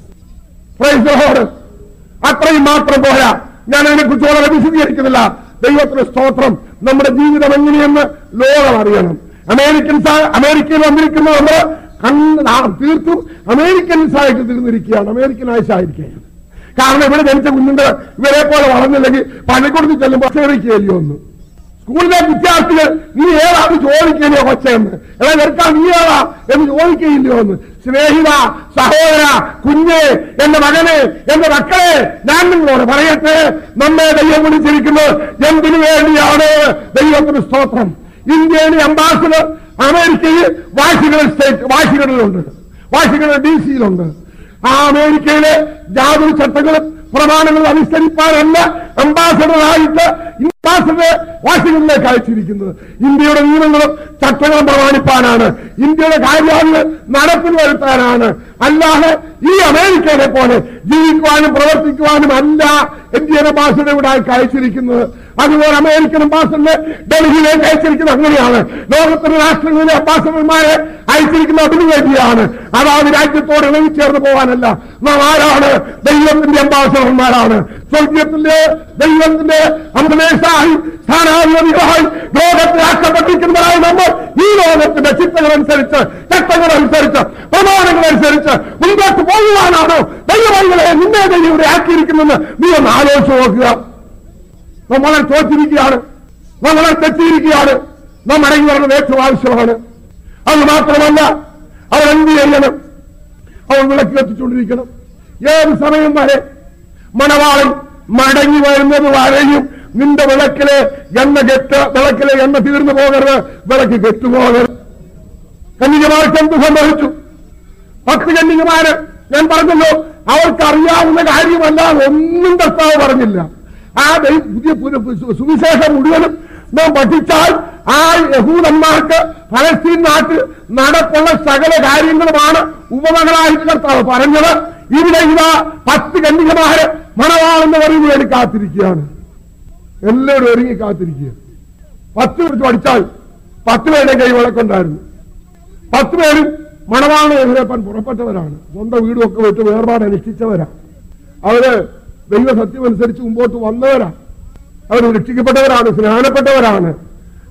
Praise the Lord. അത്രയും മാത്രം പോരാ ഞാൻ അതിനെക്കുറിച്ച് വളരെ വിശദീകരിക്കുന്നില്ല ദൈവത്തിന് സ്തോത്രം നമ്മുടെ ജീവിതം എങ്ങനെയെന്ന് ലോകം അറിയണം അമേരിക്കൻസ് അമേരിക്കയിൽ വന്നിരിക്കുന്ന നമ്മൾ കണ്ണ് ആ, തീർത്തും അമേരിക്കൻസ് ആയിട്ട് തീർന്നിരിക്കുകയാണ് അമേരിക്കൻ ആയിട്ടായിരിക്കുകയാണ് കാരണം ഇവിടെ ജനിച്ച കുഞ്ഞുങ്ങൾ ഇവരെ പോലെ വളർന്നില്ലെങ്കിൽ പള്ളിക്കൂടത്തിൽ ചെല്ലുമ്പോൾ ക്ഷേമിക്കുകയല്ലോ ഒന്ന് സ്കൂളിലെ വിദ്യാർത്ഥികൾ നീ ഏതാണ് ചോദിക്കുകയോ കൊച്ചെന്ന് എടാ നിർത്താൻ നീ ഏതാ എന്ന് ചോദിക്കുകയില്ലയോ എന്ന് സ്നേഹിത സഹോദര കുഞ്ഞ് എന്റെ മകനെ എന്റെ മക്കളെ ഞാൻ നിങ്ങളോട് പറയട്ടെ നമ്മെ ദൈവം വിളിച്ചിരിക്കുന്നത് എന്തിനു വേണ്ടിയാണ് ദൈവത്തിന് സ്തോത്രം ഇന്ത്യയിലെ അംബാസിഡർ അമേരിക്കയിൽ വാഷിംഗ്ടൺ സ്റ്റേറ്റ് വാഷിംഗ്ടണിലുണ്ട് വാഷിംഗ്ടൺ ഡി സിയിലുണ്ട് ആ അമേരിക്കയിലെ യാതൊരു ചട്ടങ്ങളും പ്രമാണങ്ങളും അനുസരിപ്പാനല്ല അംബാസഡറായിട്ട് അംബാസഡർ വാഷിംഗ്ടണിലേക്ക് അയച്ചിരിക്കുന്നത് ഇന്ത്യയുടെ നിയമങ്ങളും ചട്ടങ്ങളും പ്രമാണിപ്പാനാണ് ഇന്ത്യയുടെ കാര്യങ്ങൾ നടപ്പിൽ വരുത്താനാണ് അല്ലാതെ ഈ അമേരിക്കയെ പോലെ ജീവിക്കുവാനും പ്രവർത്തിക്കുവാനും അല്ല ഇന്ത്യൻ അംബാസഡർ ഇവിടെ അയച്ചിരിക്കുന്നത് അതുപോലെ അമേരിക്കൻ അംബാസഡറിനെ ഡൽഹിയിലേക്ക് അയച്ചിരിക്കുന്നത് അങ്ങനെയാണ് ലോകത്തിന്റെ രാഷ്ട്രങ്ങളിലെ അംബാസഡർമാരെ അയച്ചിരിക്കുന്ന അതിനു വേണ്ടിയാണ് അതാത് രാജ്യത്തോട് ഇണങ്ങിച്ചേർന്ന് പോകാനല്ല നാം ആരാണ് ദൈവത്തിന്റെ അംബാസഡർമാരാണ് സ്വർഗത്തിന്റെ ദൈവത്തിന്റെ അമൃതേശായി സ്ഥാനാധിപതികളായി ലോകത്തെ ആക്കപ്പെട്ടിരിക്കുന്നവരായി നമ്മൾ ഈ ലോകത്തിന്റെ ചിട്ടകളനുസരിച്ച് ചട്ടങ്ങളനുസരിച്ച് പ്രമാണങ്ങളനുസരിച്ച് മുൻപോട്ട് പോകുവാനാണോ ദൈവങ്ങളെ നിന്നെ ദൈവം ഇവിടെ ആക്കിയിരിക്കുന്നെന്ന് നീ ഒന്ന് ആലോചിച്ച് നോക്കുക നാം വളരെ തോറ്റിരിക്കുകയാണ് നാം വളരെ തെറ്റിയിരിക്കുകയാണ് നാം മടങ്ങി വരേണ്ടത് ഏറ്റവും ആവശ്യമാണ് അത് മാത്രമല്ല അവർ എന്ത് ചെയ്യണം അവർ വിളക്ക് കത്തിച്ചുകൊണ്ടിരിക്കണം ഏത് സമയം വരെ മണവാളൻ മടങ്ങി വരുന്നത് വരെയും നിന്റെ വിളക്കിലെ എണ്ണ കെട്ട് വിളക്കിലെ എണ്ണ തീർന്നു പോകരുത് വിളക്ക് കെട്ടുപോകരുത് കന്യകമാർക്ക് എന്ത് സംഭവിച്ചു പത്ത് കന്യകമാര് ഞാൻ പറഞ്ഞല്ലോ അവർക്ക് അറിയാവുന്ന കാര്യമല്ല ഒന്നും കർത്താവ് പറഞ്ഞില്ല ആ ദൈ- പുതിയ പുര- സു- സുവിശേഷം മുഴുവനും നാം പഠിച്ചാൽ ആ യഹൂദന്മാർക്ക് ഫലസ്തീൻ നാട്ടിൽ നടപ്പുള്ള സകല കാര്യങ്ങളുമാണ് ഉപമകളായിട്ട് കർത്താവ് പറഞ്ഞത് ഇവിടെ ഇതാ പത്ത് കന്യകമാര് മണവാളെന്ന് പറയുന്നത് വേണ്ടി കാത്തിരിക്കുകയാണ് എല്ലാവരും ഒരുങ്ങി കാത്തിരിക്കുക പത്ത് കുറിച്ച് പഠിച്ചാൽ പത്ത് പേരുടെ കൈ വിളക്കുണ്ടായിരുന്നു പത്ത് പേരും മണവാളനെ എതിരേപ്പാൻ പുറപ്പെട്ടവരാണ് സ്വന്തം വീടും ഒക്കെ വിട്ട് വേർപാട് അനുഷ്ഠിച്ചവരാണ് അവര് ദൈവസത്യം അനുസരിച്ച് മുമ്പോട്ട് വന്നവരാണ് അവർ രക്ഷിക്കപ്പെട്ടവരാണ് സ്നാനപ്പെട്ടവരാണ്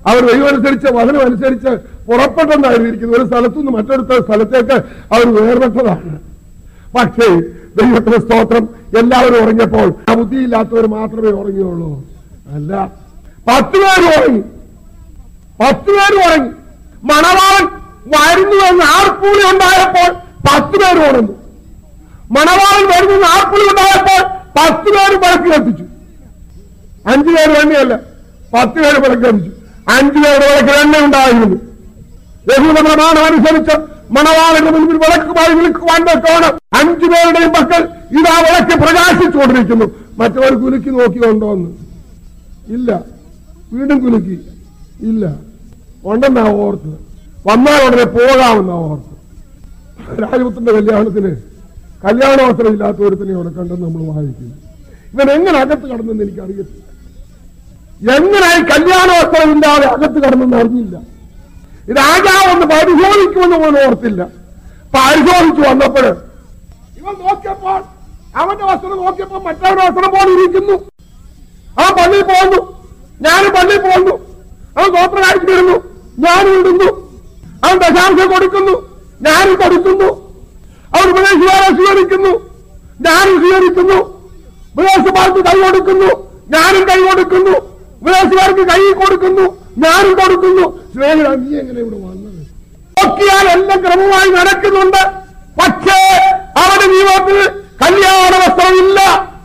അവർ ദൈവം അനുസരിച്ച് വചനം അനുസരിച്ച് പുറപ്പെട്ടെന്നായിരിക്കുന്നത് ഒരു സ്ഥലത്തു നിന്ന് മറ്റൊരു സ്ഥലത്തേക്ക് അവർ വേർപെട്ടതാണ് പക്ഷേ ദൈവത്തിന്റെ സ്തോത്രം എല്ലാവരും ഉറങ്ങിയപ്പോൾ ആ ബുദ്ധിയില്ലാത്തവർ മാത്രമേ ഉറങ്ങിയുള്ളൂ അല്ല പത്ത് പേര് ഉറങ്ങി പത്ത് പേര് ഉറങ്ങി മണവാളൻ വരുന്നുവെന്ന് ആർപ്പൂളി ഉണ്ടായപ്പോൾ പത്ത് പേര് ഉറങ്ങി മണവാളൻ വരുന്നെന്ന് ആർപ്പുളി ഉണ്ടായപ്പോൾ പത്ത് പേര് വിളക്ക് കത്തിച്ചു അഞ്ചു പേര് തന്നെയല്ല പത്ത് പേര് വിളക്ക് കത്തിച്ചു അഞ്ചു പേരുടെ വിളക്ക് എണ്ണ ഉണ്ടായിരുന്നു യഹൂദ പ്രമാണം അനുസരിച്ച് മണവാളന്റെ മുൻപിൽ വിളക്കുമായി വിളിക്കുവാൻ വെക്കണം അഞ്ചു പേരുടെയും മക്കൾ ഇതാ വിളക്ക് പ്രകാശിച്ചുകൊണ്ടിരിക്കുന്നു മറ്റവർ കുലുക്കി നോക്കിയുണ്ടോന്ന് ഇല്ല വീണ്ടും കുലുക്കി ഇല്ല ഉണ്ടെന്നാ ഓർത്ത് വന്നാൽ ഉടനെ പോകാമെന്നാ ഓർത്ത് രാജപുത്രന്റെ കല്യാണത്തിന് കല്യാണ വസ്ത്രം ഇല്ലാത്ത ഒരുത്തിനെ അവിടെ കണ്ടെന്ന് നമ്മൾ വായിക്കുന്നു ഇവൻ എങ്ങനെ അകത്ത് കടന്നെന്ന് എനിക്ക് അറിയത്തില്ല എങ്ങനായി കല്യാണ വസ്ത്രം ഇല്ലാതെ അകത്ത് കടന്നെന്ന് അറിഞ്ഞില്ല രാജാവ് ഒന്ന് പരിശോധിക്കുമെന്ന് പോലും ഓർത്തില്ല പരിശോധിച്ചു വന്നപ്പോൾ ഇവൻ നോക്കിയപ്പോൾ അവന്റെ വസ്ത്രം നോക്കിയപ്പോൾ മറ്റവരുടെ വസ്ത്രം പോലെ ഇരിക്കുന്നു അവൻ പള്ളിയിൽ പോകുന്നു ഞാനും പള്ളിയിൽ പോകുന്നു അവൻ ഗോത്ര കാഴ്ചയിടുന്നു ഞാനും ഇടുന്നു അവൻ ദശാംശം കൊടുക്കുന്നു ഞാനും കൊടുക്കുന്നു അവൻ ഉപദേശിയാരെ സ്വീകരിക്കുന്നു ഞാനും സ്വീകരിക്കുന്നു ഉപദേശമാർക്ക് കൈ കൊടുക്കുന്നു ഞാനും കൈ കൊടുക്കുന്നു ഉപദേശമാർക്ക് കൈ കൊടുക്കുന്നു ഞാനും കൊടുക്കുന്നു സ്നേഹിത നീ എങ്ങനെ ഇവിടെ വന്നത് നോക്കിയാൽ എല്ലാം ക്രമമായി നടക്കുന്നുണ്ട് പക്ഷേ അവന്റെ ജീവിതത്തിൽ കല്യാണ വസ്ത്രമില്ല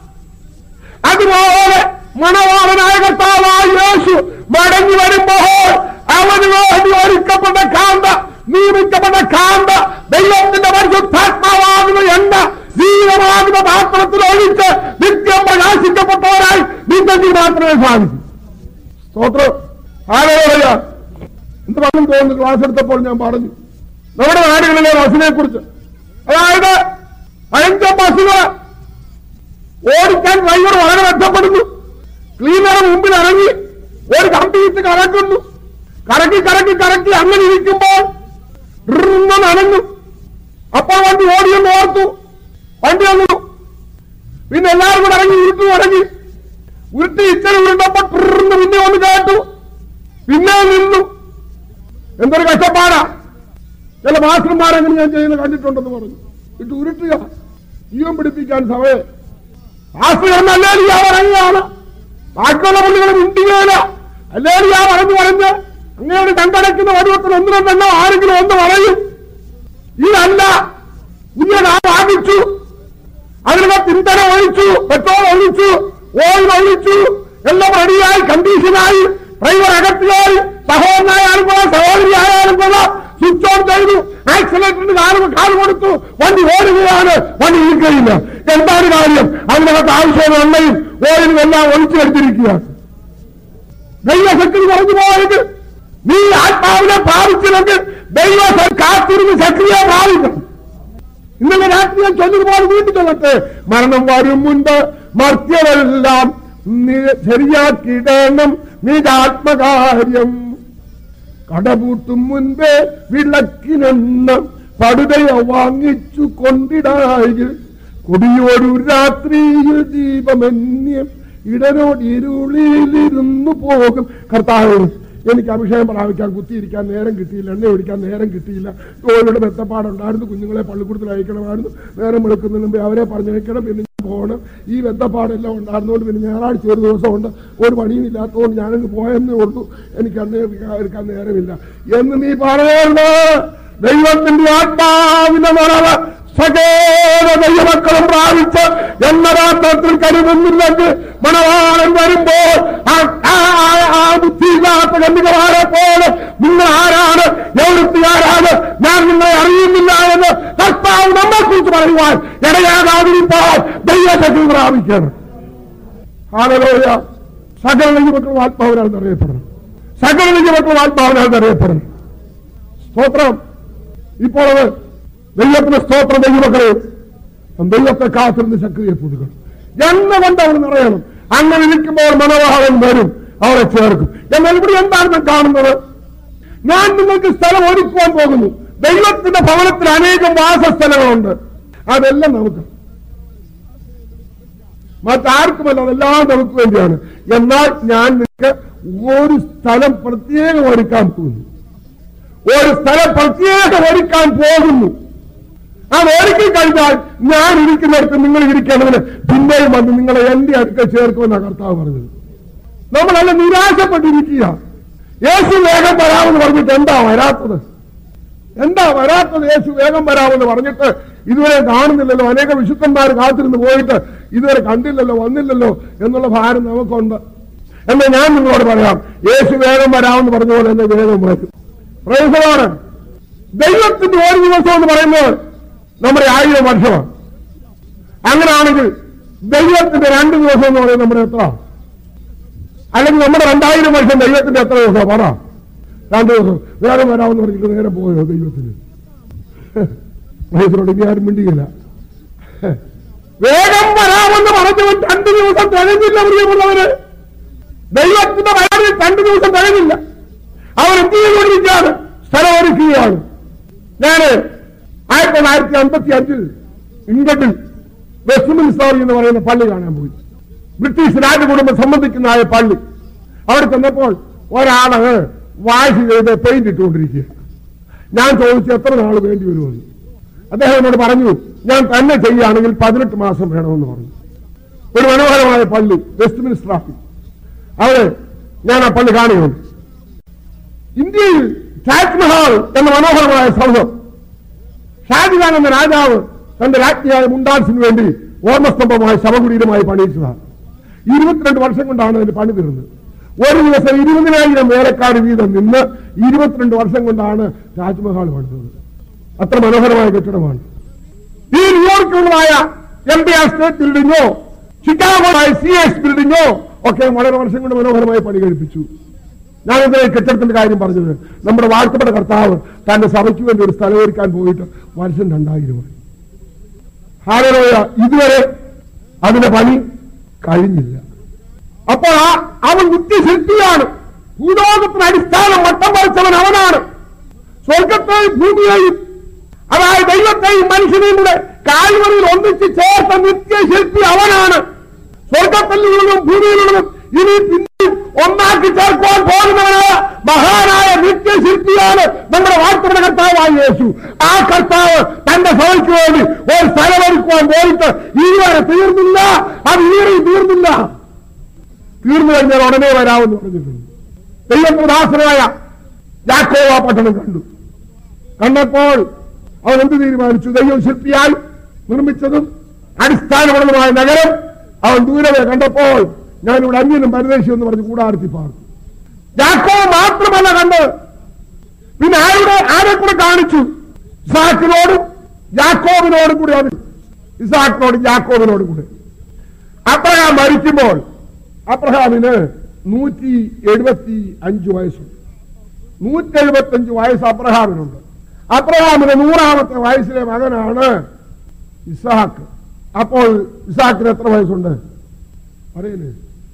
അതുപോലെ മണവാളനായ കർത്താവായ യേശു മടങ്ങി വരുമ്പോൾ അവന് വേണ്ടി ഒരുക്കപ്പെട്ട കാന്ത നിയമിക്കപ്പെട്ട കാന്ത ദൈവത്തിന്റെ പരിശുദ്ധാത്മാവാകുന്ന എണ്ണ ജീവിതമാകുന്ന പാത്രത്തിൽ ഒഴിച്ച് നിത്യം പ്രകാശിക്കപ്പെട്ടവരായി നിങ്ങൾക്ക് മാത്രമേ സാധിക്കൂ സ്തോത്രം ആരോഗ്യ എന്ത് പറഞ്ഞു തോന്നുന്നു ക്ലാസ് എടുത്തപ്പോൾ ഞാൻ പറഞ്ഞു നമ്മുടെ നാടുകളിലെ ബസ്സിനെ കുറിച്ച് അതായത് അഞ്ച് ബസ്സുകൾ ഓടിക്കാൻ ഡ്രൈവർ വളരെ ബന്ധപ്പെടുന്നു ക്ലീനർ മുമ്പിൽ ഇറങ്ങി ഒരു കമ്പിയിട്ട് കറക്കുന്നു കറക്കി കറക്കി കറക്കി അങ്ങനെ ഇരിക്കുമ്പോൾ ഡ്രിന്ന് നനഞ്ഞു അപ്പോൾ വണ്ടി ഓടിയെന്ന് ഓർത്തു വണ്ടി വന്നു പിന്നെ എല്ലാവരും കൂടെ ഇറങ്ങി ഉരുട്ടി തുടങ്ങി ഉരുട്ടി ഇച്ചിരി ഉരുണ്ടപ്പോ ട്രിന്ന് പിന്നെ ഒന്ന് കേട്ടു പിന്നെ നിന്നു എന്തൊരു കഷ്ടപ്പാടാ ചില മാസ്റ്റർമാരെങ്ങനെ ഞാൻ ചെയ്യുന്നത് കണ്ടിട്ടുണ്ടെന്ന് പറഞ്ഞു ഇട്ട് ഉരുട്ടുക ജീവൻ പിടിപ്പിക്കാൻ സമയം ആശ്രയം അല്ലേലിയ പറയുകയാണ് ബാക്കിയുള്ള പുള്ളികൾ മിണ്ടുകയില്ല അല്ലേലിയ പറഞ്ഞു പറഞ്ഞ് അങ്ങയുടെ കണ്ടടയ്ക്കുന്ന വടിവത്തിൽ ഒന്ന് രണ്ടെണ്ണോ ആരെങ്കിലും ഒന്ന് പറയും ഇതല്ല പുതിയ ആരംഭിച്ചു അതിനൊക്കെ പിന്തന ഒഴിച്ചു പെട്രോൾ ഒഴിച്ചു ഓയിൽ ഒഴിച്ചു എല്ലാം റെഡിയായി കണ്ടീഷനായി ഡ്രൈവർ അകത്തിയായി സഹോദരനായാലും കൊള്ളാം സഹോദരി ആയാലും കൊള്ളാം സ്വിച്ച് ഓൺ ചെയ്തു ആക്സിലേറ്ററിന് കാല് കാല് കൊടുത്തു വണ്ടി ഓടുകയാണ് വണ്ടി ഇരിക്കുകയില്ല എന്താണ് കാര്യം അതിനകത്ത് ആവശ്യമുള്ള എണ്ണയും ഓയിലും എല്ലാം ഒഴിച്ചു എടുത്തിരിക്കുകയാണ് ദൈവശക്തി പറഞ്ഞു പോയത് നീ ആത്മാവിനെ പ്രാപിച്ചില്ലെങ്കിൽ ദൈവ കാത്തിരുന്ന് ശക്തിയെ പ്രാപിക്കണം ഇന്നലെ രാത്രി ഞാൻ ചൊല്ലുപോലെ വീട്ടിൽ ചൊല്ലട്ടെ മരണം വരും മുൻപ് മർത്യരെല്ലാം നി- ശരിയാക്കിയിടണം നിജാത്മകാര്യം കടപൂട്ടും മുൻപേ വിളക്കിനെണ്ണ പടുതയ വാങ്ങിച്ചു കൊണ്ടിടായിൽ കൊടിയോടു രാത്രിയിൽ ദീപമന്യം ഇടനോട് ഇരുളിലിരുന്നു പോകും കർത്താവ് എനിക്ക് അഭിഷേകം പ്രാപിക്കാൻ കുത്തിയിരിക്കാൻ നേരം കിട്ടിയില്ല എണ്ണ ഒഴിക്കാൻ നേരം കിട്ടിയില്ല ജോലിയുടെ ബന്ധപ്പാടുണ്ടായിരുന്നു കുഞ്ഞുങ്ങളെ പള്ളിക്കൂടത്തിൽ അയക്കണമായിരുന്നു നേരം വെളുക്കുന്നതിന് മുമ്പേ അവരെ പറഞ്ഞയക്കണം പിന്നെ ഞാൻ പോകണം ഈ ബന്ധപ്പാടെല്ലാം ഉണ്ടായിരുന്നുകൊണ്ട് പിന്നെ ഞായറാഴ്ച ഒരു ദിവസമുണ്ട് ഒരു പണിയും ഇല്ലാത്തതുകൊണ്ട് ഞാനങ്ങ് പോയെന്നേ ഉള്ളൂ എനിക്ക് അന്ന് എടുക്കാൻ നേരമില്ല എന്ന് നീ പറയരുത് ദൈവത്തിന്റെ ആത്മാവിന്റെ മറവ് സകല ദൈവമക്കളും പ്രാപിച്ച് എന്ന രാത്രത്തിൽ കരുതുന്നില്ലെങ്കിൽ മണവാളൻ വരുമ്പോൾ ആ- ആ- ആ- ആ ബുദ്ധിയില്ലാത്ത കന്യകമാരെ പോലെ നിങ്ങൾ ആരാണ് എവിടുത്തുകാരാണ് ഞാൻ നിങ്ങളെ അറിയുന്നില്ല എന്ന് കർത്താവ് നമ്മളെ കുറിച്ച് പറയുവാൻ ഇടയാകാതിരിപ്പോൾ ദൈവശക്തി പ്രാപിക്കണം ആലോയ സകല ദൈവമക്കളും ആത്മാവിനാൽ അറിയപ്പെടണം സകല ദൈവമക്കളും ആത്മാവിനാൽ അറിയപ്പെടണം സ്തോത്രം ഇപ്പോൾ അത് ദൈവത്തിന് സ്തോത്രം ദൈവമക്കളെ ദൈവത്തെ കാത്തിരുന്ന് ശക്തിയെ പുതുക്കണം എന്നുകൊണ്ട് അവർ നിറയണം അങ്ങനെ ഇരിക്കുമ്പോൾ മനോഹാരം വരും അവരെ ചേർക്കും എന്നാൽ ഇവിടെ എന്താണ് ഞാൻ കാണുന്നത് ഞാൻ നിങ്ങൾക്ക് സ്ഥലം ഒരുക്കുവാൻ പോകുന്നു ദൈവത്തിന്റെ ഭവനത്തിൽ അനേകം വാസസ്ഥലങ്ങളുണ്ട് അതെല്ലാം നമുക്ക് മറ്റാർക്കുമല്ല അതെല്ലാം നമുക്ക് വേണ്ടിയാണ് എന്നാൽ ഞാൻ നിങ്ങൾക്ക് ഒരു സ്ഥലം പ്രത്യേകം ഒരുക്കാൻ പോകുന്നു ഒരു സ്ഥലം പ്രത്യേകം ഒരുക്കാൻ പോകുന്നു അത് ഒരുക്കി കഴിഞ്ഞാൽ ഞാൻ ഇരിക്കുന്നിടത്ത് നിങ്ങൾ ഇരിക്കേണ്ടതിന് പിന്നെയും വന്ന് നിങ്ങളെ എന്റെ അടുക്കൽ ചേർക്കുമെന്നാണ് കർത്താവ് പറഞ്ഞത് നമ്മളെല്ലാം നിരാശപ്പെട്ടിരിക്കുക യേശു വേഗം വരാമെന്ന് പറഞ്ഞിട്ട് എന്താ വരാത്തത് എന്താ വരാത്തത് യേശു വേഗം വരാമെന്ന് പറഞ്ഞിട്ട് ഇതുവരെ കാണുന്നില്ലല്ലോ അനേക വിശുദ്ധന്മാർ കാത്തിരുന്ന് പോയിട്ട് ഇതുവരെ കണ്ടില്ലല്ലോ വന്നില്ലല്ലോ എന്നുള്ള ഭാരം നമുക്കുണ്ട് എന്നാൽ ഞാൻ നിങ്ങളോട് പറയാം യേശു വേഗം വരാമെന്ന് പറഞ്ഞ പോലെ തന്നെ വേഗം വരും പ്രയോജനമാണ് ദൈവത്തിന്റെ ഒരു ദിവസം എന്ന് പറയുന്നത് നമ്മുടെ ആയിരം വർഷമാണ് അങ്ങനെയാണെങ്കിൽ ദൈവത്തിന്റെ രണ്ട് ദിവസം എന്ന് പറയുന്നത് നമ്മുടെ എത്ര അല്ലെങ്കിൽ നമ്മുടെ രണ്ടായിരം വർഷം ദൈവത്തിന്റെ എത്ര ദിവസം പറ രണ്ടു ദിവസം വേറെ വരാമെന്ന് പറഞ്ഞിട്ട് നേരെ പോയോ ദൈവത്തിന് വയസ്സിനോട് ഇനി ആരും മിണ്ടിയില്ല വേഗം വരാമെന്ന് പറഞ്ഞവൻ രണ്ടു ദിവസം തികഞ്ഞില്ല പ്രിയമുള്ളവര് ദൈവത്തിന്റെ വരാറിൽ രണ്ടു ദിവസം തികഞ്ഞില്ല അവർ എന്ത് ചെയ്തുകൊണ്ടിരിക്കുകയാണ് സ്ഥലം ഒരുക്കുകയാണ് ഞാന് ആയിരത്തി തൊള്ളായിരത്തി അമ്പത്തി അഞ്ചിൽ ഇംഗ്ലണ്ടിൽ വെസ്റ്റ്മിൻസ്റ്റർ എന്ന് പറയുന്ന പള്ളി കാണാൻ പോയി ബ്രിട്ടീഷ് രാജകുടുംബം സംബന്ധിക്കുന്ന ആയ പള്ളി അവിടെ ചെന്നപ്പോൾ ഒരാള് വാശി ചെയ്ത് പെയിന്റ് ഇട്ടുകൊണ്ടിരിക്കുക ഞാൻ ചോദിച്ചു എത്ര നാൾ വേണ്ടി വരുമെന്ന് അദ്ദേഹം എന്നോട് പറഞ്ഞു ഞാൻ തന്നെ ചെയ്യുകയാണെങ്കിൽ പതിനെട്ട് മാസം വേണമെന്ന് പറഞ്ഞു ഒരു മനോഹരമായ പള്ളി വെസ്റ്റ്മിൻസ്റ്റർ ആക്കി അവിടെ ഞാൻ ആ പള്ളി കാണുകയുണ്ട് ഇന്ത്യയിൽ താജ്മഹൽ എന്ന മനോഹരമായ സൗധം ഷാജഹാൻ എന്ന രാജാവ് തന്റെ രാജ്ഞിയായ മുണ്ടാൻസിന് വേണ്ടി ഓർമ്മസ്തംഭമായ ശവകുടീരമായി പണിയിച്ചതാണ് ഇരുപത്തിരണ്ട് വർഷം കൊണ്ടാണ് അതിന് പണി തീർന്നത് ഒരു ദിവസം ഇരുപതിനായിരം വേലക്കാർ വീതം നിന്ന് ഇരുപത്തിരണ്ട് വർഷം കൊണ്ടാണ് താജ്മഹൽ പണിതത് അത്ര മനോഹരമായ കെട്ടിടമാണ് ഈ ന്യൂയോർക്കുള്ളതായ എം ബി ആർ സ്റ്റേറ്റ് ബിൽഡിങ്ങോ ചിക്കാഗോയായ സി എസ് ബിൽഡിങ്ങോ ഒക്കെ വളരെ വർഷം കൊണ്ട് മനോഹരമായി പണി കഴിപ്പിച്ചു ഞാനിത് കെട്ടിടത്തിന്റെ കാര്യം പറഞ്ഞത് നമ്മുടെ വാഴ്ത്തപ്പെട്ട കർത്താവ് തന്റെ സഭയ്ക്ക് വേണ്ടി ഒരു സ്ഥലം ഒരുക്കാൻ പോയിട്ട് വർഷം രണ്ടായിരമായി ഹാലലോയ ഇതുവരെ അതിന്റെ പണി കഴിഞ്ഞില്ല അപ്പോൾ ആ അവൻ നിത്യശില്പിയാണ് ഭൂലോകത്തിന് അടിസ്ഥാനം വട്ടം വരച്ചവൻ അവനാണ് സ്വർഗത്തെയും ഭൂമിയെയും അതായത് ദൈവത്തെയും മനുഷ്യനെയും കൂടെ കാൽവറിയിൽ ഒന്നിച്ച് ചേർത്ത നിത്യശില്പി അവനാണ് സ്വർഗത്തിലുള്ളതും ഭൂമിയിലുള്ളതും ഇനി പിന്നെ ഒന്നാക്കി ചേർക്കുവാൻ പോകുന്നവനായ മഹാനായ നിത്യശില്പിയാണ് നമ്മുടെ വാർത്തയുടെ കർത്താവായ യേശു ആ കർത്താവ് തന്റെ സഭയ്ക്ക് വേണ്ടി ഒരു സ്ഥലമൊരുക്കുവാൻ പോയിട്ട് ഇതുവരെ തീർന്നില്ല അത് ഇനി തീർന്നില്ല തീർന്നു കഴിഞ്ഞാൽ ഉടനെ വരാമെന്ന് പറഞ്ഞിട്ടുണ്ട് ദൈവപ്രദാസനായ യാക്കോവ പട്ടണം കണ്ടു കണ്ടപ്പോൾ അവൻ എന്ത് തീരുമാനിച്ചു ദൈവം ശില്പിയായി നിർമ്മിച്ചതും അടിസ്ഥാനപരമായ നഗരം അവൻ ദൂരവേ കണ്ടപ്പോൾ ഞാനിവിടെ അന്യനും പരദേശി എന്ന് പറഞ്ഞ് കൂടാർത്തി പാർത്തു യാക്കോവ് മാത്രമല്ല കണ്ട് പിന്നെ ആരുടെ ആരെ കൂടെ കാണിച്ചു ഇസാക്കിനോടും യാക്കോബിനോടും കൂടി അത് ഇസാക്കിനോടും യാക്കോബിനോടും കൂടെ അബ്രഹാം മരിക്കുമ്പോൾ അബ്രഹാമിന് നൂറ്റി എഴുപത്തി അഞ്ച് വയസ്സുണ്ട് നൂറ്റി എഴുപത്തി അഞ്ച് വയസ്സ് അബ്രഹാമിനുണ്ട് അബ്രഹാമിന്റെ നൂറാമത്തെ വയസ്സിലെ മകനാണ് ഇസാക്ക് അപ്പോൾ ഇസാക്കിന് എത്ര വയസ്സുണ്ട് പറയലേ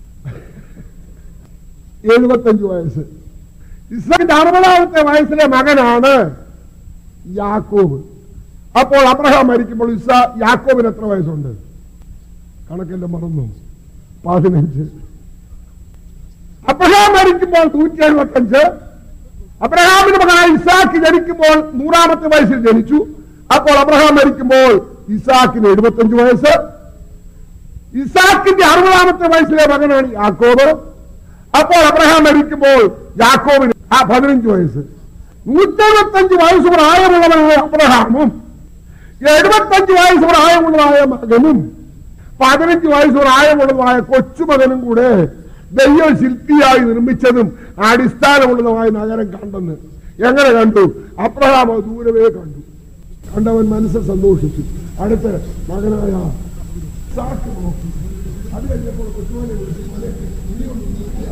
എഴുപത്തഞ്ച് വയസ്സ് ഇസാക്കിന്റെ അറുപതാമത്തെ വയസ്സിലെ മകനാണ് യാക്കോബ് അപ്പോൾ അബ്രഹാം മരിക്കുമ്പോൾ ഇസാ യാക്കോബിന് എത്ര വയസ്സുണ്ട് കണക്കെല്ലാം മറന്നു പതിനഞ്ച് അബ്രഹാം മരിക്കുമ്പോൾ നൂറ്റി എഴുപത്തഞ്ച് അബ്രഹാമിന്റെ മകനായ ഇസാക്ക് ജനിക്കുമ്പോൾ നൂറാമത്തെ വയസ്സിൽ ജനിച്ചു അപ്പോൾ അബ്രഹാം മരിക്കുമ്പോൾ ഇസാക്കിന് എഴുപത്തഞ്ച് വയസ്സ് ഇസാക്കിന്റെ അറുപതാമത്തെ വയസ്സിലെ മകനാണ് യാക്കോബ് അപ്പോൾ അബ്രഹാം മരിക്കുമ്പോൾ യാക്കോബിന് ആ പതിനഞ്ച് വയസ്സ് നൂറ്റെഴുപത്തഞ്ച് വയസ്സ് പ്രായമുള്ളവനായ അബ്രഹാമും എഴുപത്തഞ്ച് വയസ്സ് പ്രായമുള്ളതായ മകനും പതിനഞ്ച് വയസ്സ് പ്രായമുള്ളതായ കൊച്ചുമകനും കൂടെ ദൈവം ശില്പിയായി നിർമ്മിച്ചതും അടിസ്ഥാനമുള്ളതുമായ നഗരം കണ്ടെന്ന് എങ്ങനെ കണ്ടു അബ്രഹാം അത് ദൂരവേ കണ്ടു കണ്ടവൻ മനസ്സിൽ സന്തോഷിച്ചു അടുത്ത മകനായ ഇസാക്ക് നോക്കി അത് കഴിഞ്ഞപ്പോൾ കൊച്ചുമകനെ വിളിച്ചു, "മോനെ, ഇനിയൊന്ന്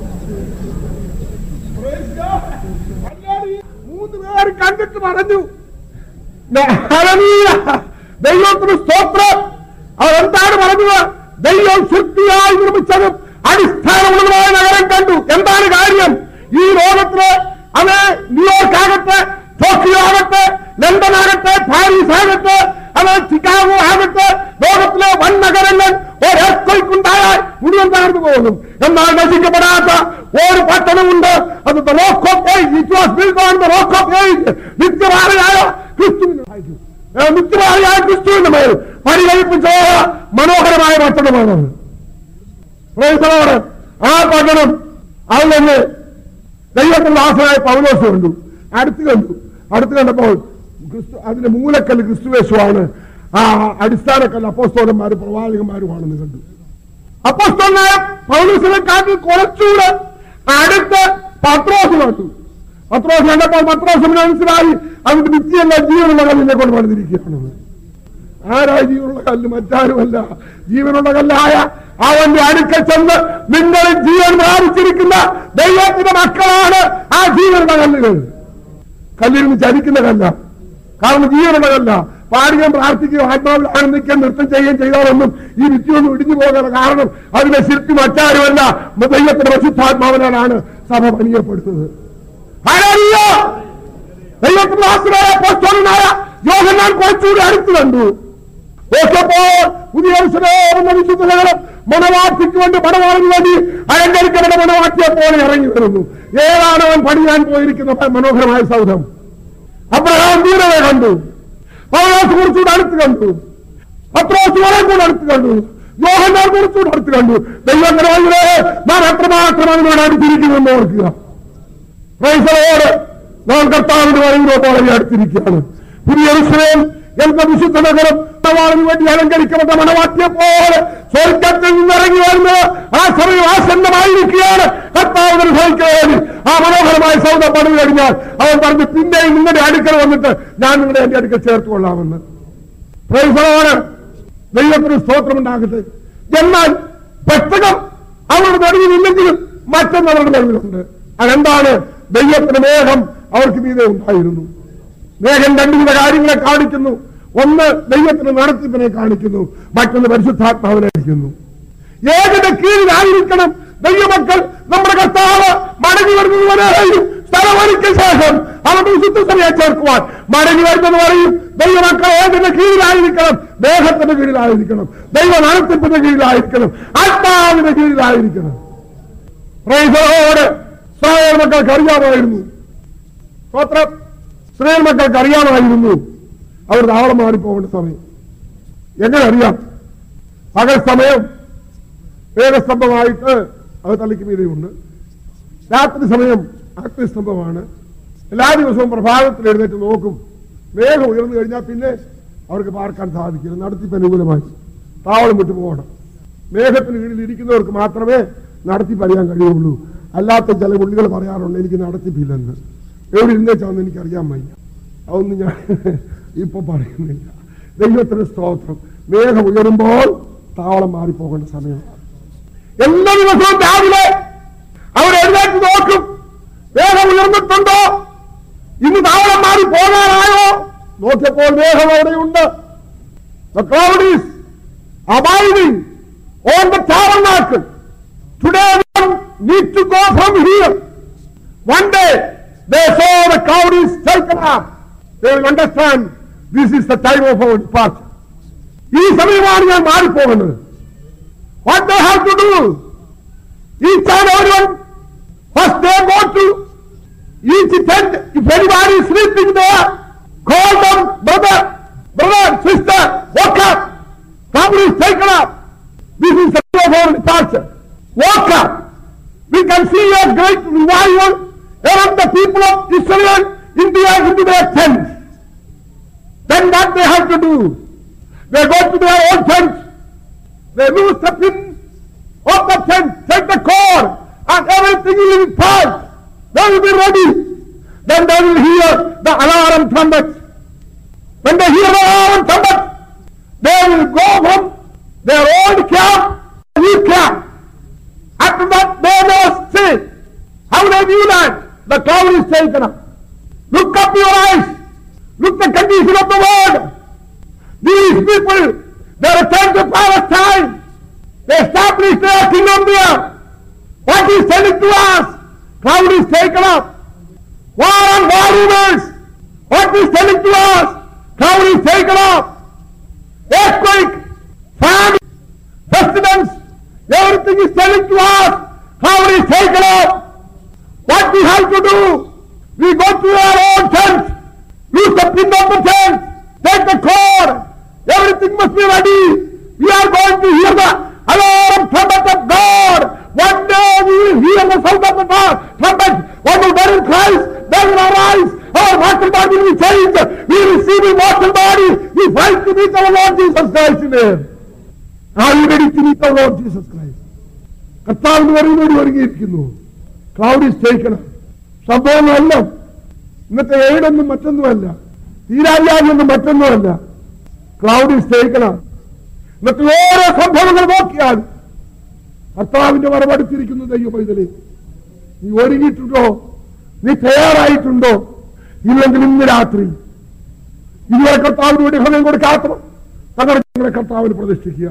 Praise God. അല്ലാതെ ഈ മൂന്ന് പേർ കണ്ടിട്ട് പറഞ്ഞു ഹല്ലേലൂയ. ദൈവത്തിന് സ്തോത്രം അവർ എന്താണ് പറഞ്ഞത് ദൈവം ശുദ്ധിയായി നിർമ്മിച്ചതും അടിസ്ഥാനമുള്ളതുമായ നഗരം കണ്ടു എന്താണ് കാര്യം ഈ ലോകത്തില് അത് ന്യൂയോർക്ക് ആകട്ടെ ടോക്കിയോ ആകട്ടെ ലണ്ടൻ ആകട്ടെ പാരീസ് ആകട്ടെ അത് ചിക്കാഗോ ആകട്ടെ ലോകത്തിലെ വൻ നഗരങ്ങൾ ഒരേക്കുണ്ടായാൽ മുഴുവൻ തകർന്നു പോകും എന്നാൽ നശിക്കപ്പെടാത്ത ഒരു പട്ടണമുണ്ട് അത് rock of age it was build on the rock of age നിത്യവാറിയായ ക്രിസ്തുവിന് ഏ, നിത്യവാറിയായ ക്രിസ്തുവിന്റെ മേൽ പരികൽപ്പിച്ച മനോഹരമായ പട്ടണമാണത് Praise the Lord. ആ പട്ടണം അത് തന്നെ ദൈവത്തിന്റെ ദാസനായ പൗലോസ് കണ്ടു അടുത്ത് കണ്ടു അടുത്ത് കണ്ടപ്പോൾ ക്രിസ്തു അതിന്റെ മൂലക്കല്ല് ക്രിസ്തുവേശുവാണ് ആ അടിസ്ഥാനക്കല്ല് അപ്പോസ്തോലന്മാരും പ്രവാചകന്മാരുമാണെന്ന് കണ്ടു അപ്പോസ്തോലനായ പൗലോസിനെ കാട്ടിൽ കുറച്ചുകൂടെ അടുത്ത് പത്രോസ് കണ്ടു പത്രോസ് കണ്ടപ്പോൾ പത്രോസിന് മനസ്സിലായി അതിന്റെ നിത്യല്ല ജീവനുള്ള കല്ലിനെ കൊണ്ട് പണിതിരിക്കുകയാണെന്ന് ആരാ ജീവനുള്ള കല്ല് മറ്റാരുമല്ല ജീവനുള്ള കല്ലായ അവന്റെ അടുക്കൽ ചെന്ന് നിങ്ങളിൽ ജീവൻ പ്രാപിച്ചിരിക്കുന്ന ദൈവത്തിന്റെ മക്കളാണ് ആ ജീവനുള്ള കല്ലുകൾ കല്ലിരുന്ന് ചലിക്കുന്ന കല്ല കാരണം ജീവനുള്ള കല്ല പാടുകയും പ്രാർത്ഥിക്കുകയും ആത്മാവിൽ ആനന്ദിക്കുകയും നൃത്തം ചെയ്യുകയും ചെയ്താലൊന്നും ഈ വിദ്യൊന്നും ഇടിഞ്ഞു പോകാൻ കാരണം അതിനെ ശില്പി മറ്റാരുമല്ല ദൈവത്തിന്റെ പ്രസിദ്ധാത്മാവിനാലാണ് സഭ പണിയപ്പെടുന്നത് ഹല്ലേലൂയ! ദൈവത്തിന്റെ ദാസനായ അപ്പോസ്തലനായ യോഹന്നാൻ കുറച്ചുകൂടി അടുത്ത് കണ്ടു നോക്കിയപ്പോൾ പുതിയ അവസരം വിശുദ്ധകളും മണവാട്ടിക്ക് വേണ്ടി മണവാളിന് വേണ്ടി അലങ്കരിക്കപ്പെട്ട മണവാട്ടിയെ പോലെ ഇറങ്ങി വരുന്നു ഏതാണ് അവൻ പണിയാൻ പോയിരിക്കുന്ന മനോഹരമായ സൗധം അബ്രഹാം ദൂരവെ കണ്ടു പൗലോസ് കുറച്ചുകൂടെ അടുത്ത് കണ്ടു പത്രോസ് വളരെ കൂടെ അടുത്ത് കണ്ടു യോഹന്നാൻ കുറച്ചുകൂടെ അടുത്ത് കണ്ടു ദൈവത്തിനെ നാം അത്രമാത്രം അതിനോട് അടുത്തിരിക്കുമെന്ന് ഓർക്കുക പ്രൈസലോട് നാം കർത്താവിന്റെ വരവിനോട് വളരെ അടുത്തിരിക്കുകയാണ് പുതിയ വിഷയം എന്ന വിശുദ്ധ നഗരം മണവാളിന് വേണ്ടി അലങ്കരിക്കപ്പെട്ട മണവാട്ടിയെ പോലെ സ്വർഗത്തിൽ നിന്നിറങ്ങി വരുന്നത് ആ സമയം ആസന്നമായിരിക്കുകയാണ് കർത്താവിന് സഹിക്കുകയാണ് ആ മനോഹരമായ സൗദം പണിത് കഴിഞ്ഞാൽ അവൻ പറഞ്ഞു പിന്നെയും നിങ്ങളുടെ അടുക്കൽ വന്നിട്ട് ഞാൻ നിങ്ങളുടെ എന്റെ അടുക്കൽ ചേർത്ത് കൊള്ളാമെന്ന് പ്രൈസലോട് ദൈവത്തിന് സ്തോത്രമുണ്ടാകട്ടെ എന്നാൽ പെട്ടകം അവരുടെ നടുവിലില്ലെങ്കിലും മറ്റൊന്ന് അവരുടെ നടുവിലുണ്ട് അതെന്താണ് ദൈവത്തിന് മേഘം അവർക്ക് മീതെ ഉണ്ടായിരുന്നു മേഘം രണ്ടുവിധ കാര്യങ്ങളെ കാണിക്കുന്നു ഒന്ന് ദൈവത്തിന് നടത്തിപ്പിനെ കാണിക്കുന്നു മറ്റൊന്ന് പരിശുദ്ധാത്മാവിനെ കാണിക്കുന്നു ഏതിന്റെ കീഴിലായിരിക്കണം ദൈവമക്കൾ നമ്മുടെ കർത്താവ് മടങ്ങി വരുന്നത് വരെയും സ്ഥലമൊരുക്കിയ ശേഷം അവരുടെ വിശുദ്ധ സഭയെ ചേർക്കുവാൻ മടങ്ങി വരുന്നത് പറയും ദൈവമക്കൾ ഏതിന്റെ കീഴിലായിരിക്കണം ദേഹത്തിന്റെ കീഴിലായിരിക്കണം ദൈവ നടത്തിപ്പിന്റെ കീഴിലായിരിക്കണം ആത്മാവിന്റെ കീഴിലായിരിക്കണം പ്രൈസറോട് ഇസ്രായേൽ മക്കൾക്ക് അറിയാമായിരുന്നു സ്തോത്രം ഇസ്രായേൽ മക്കൾക്ക് അറിയാമായിരുന്നു അവർ താവളം മാറിപ്പോകേണ്ട സമയം എങ്ങനെ അറിയാം പകൽ സമയം വേഗസ്തംഭമായിട്ട് അത് തള്ളിക്ക് മീതെയുണ്ട് രാത്രി സമയം അഗ്നിസ്തംഭമാണ് എല്ലാ ദിവസവും പ്രഭാതത്തിൽ എഴുന്നേറ്റ് നോക്കും വേഗം ഉയർന്നു കഴിഞ്ഞാൽ പിന്നെ അവർക്ക് പാർക്കാൻ സാധിക്കില്ല നടത്തിപ്പ് അനുകൂലമായി താവളം വിട്ടു പോകണം മേഘത്തിന് കീഴിൽ ഇരിക്കുന്നവർക്ക് മാത്രമേ നടത്തിപ്പ് അറിയാൻ കഴിയുള്ളൂ അല്ലാത്ത ചില പുള്ളികൾ പറയാറുണ്ട് എനിക്ക് നടത്തിപ്പില്ലെന്ന് എവിടെ ഇരുന്നേച്ചാന്ന് എനിക്ക് അറിയാൻ വയ്യ അതൊന്നും ഞാൻ ഇപ്പൊ പറയുന്നില്ല ദൈവത്തിന് സ്തോത്രം മേഘം ഉയരുമ്പോൾ താവളം മാറിപ്പോകേണ്ട സമയമാണ് എല്ലാ ദിവസവും രാവിലെ അവർ എഴുന്നേറ്റ് നോക്കും വേഗം ഉയർന്നിട്ടുണ്ടോ ഇന്ന് താവളം മാറി പോകാനായോ നോക്കിയപ്പോൾ വേഗം അവിടെയുണ്ട് The cloud is abiding on the tabernacle. Today one need to go from here. One day they saw the cloud is taken up. They will understand this is the time of our departure. ഈ സമയമാണ് ഞാൻ മാറിപ്പോകുന്നത് What they have to do? Each and everyone, first they go to each tent. If anybody is sleeping there, call them, brother, brother, sister, wake up. Cloud is taken up. This is the day of our departure. Wake up. We can see a great revival among the people of Israel India into their tents. Then what they have to do? They go to their own tents. They lose the pin of the tent, take the cord, and everything will be packed. They will be ready. Then they will hear the alarm trumpet. When they hear the alarm trumpet, they will go from their old camp to new camp. After that, they must say, how they view that? The cloud is taken up. Look up your eyes. Look the condition of the world. These people, they returned to Palestine. They established their kingdom there. What is telling to us? Cloud is taken up. War and war rumors. What is telling to us? Cloud is taken up. Earthquake, famine, pestilence, everything is telling to us. Cloud is taken up. to do? We go to our own tent, loose the pin of the tent, take the cord, everything must be ready. We are going to hear the alarm trumpet of God. One day we will hear the sound of the God, trumpet. When we are in Christ, then will arise. Our mortal body will change. We receive immortal body. We fight to meet our Lord Jesus Christ in air. Are you ready to meet our Lord Jesus Christ? കർത്താവിന് വരുന്നോടി ഒരുങ്ങിയിരിക്കുന്നു ക്ലൗഡ് ഈസ് ടേക്കണം സംഭവങ്ങളല്ല ഇന്നത്തെ ഏടൊന്നും മറ്റൊന്നുമല്ല തീരാവ്യാധിയൊന്നും മറ്റൊന്നുമല്ല ക്ലൗഡ് ഈസ് ടേക്കണം ഇന്നത്തെ ഓരോ സംഭവങ്ങൾ നോക്കിയാൽ കർത്താവിന്റെ വരവടുത്തിരിക്കുന്നു ദൈവ പൈതലേ നീ ഒരുങ്ങിയിട്ടുണ്ടോ നീ തയ്യാറായിട്ടുണ്ടോ ഇല്ലെങ്കിൽ ഇന്ന് രാത്രി ഇതുവരെ കർത്താവിന് വേണ്ടി ഹൃദയം കൊടുക്കാത്തവർ തങ്ങളുടെ കർത്താവിന് പ്രതിഷ്ഠിക്കുക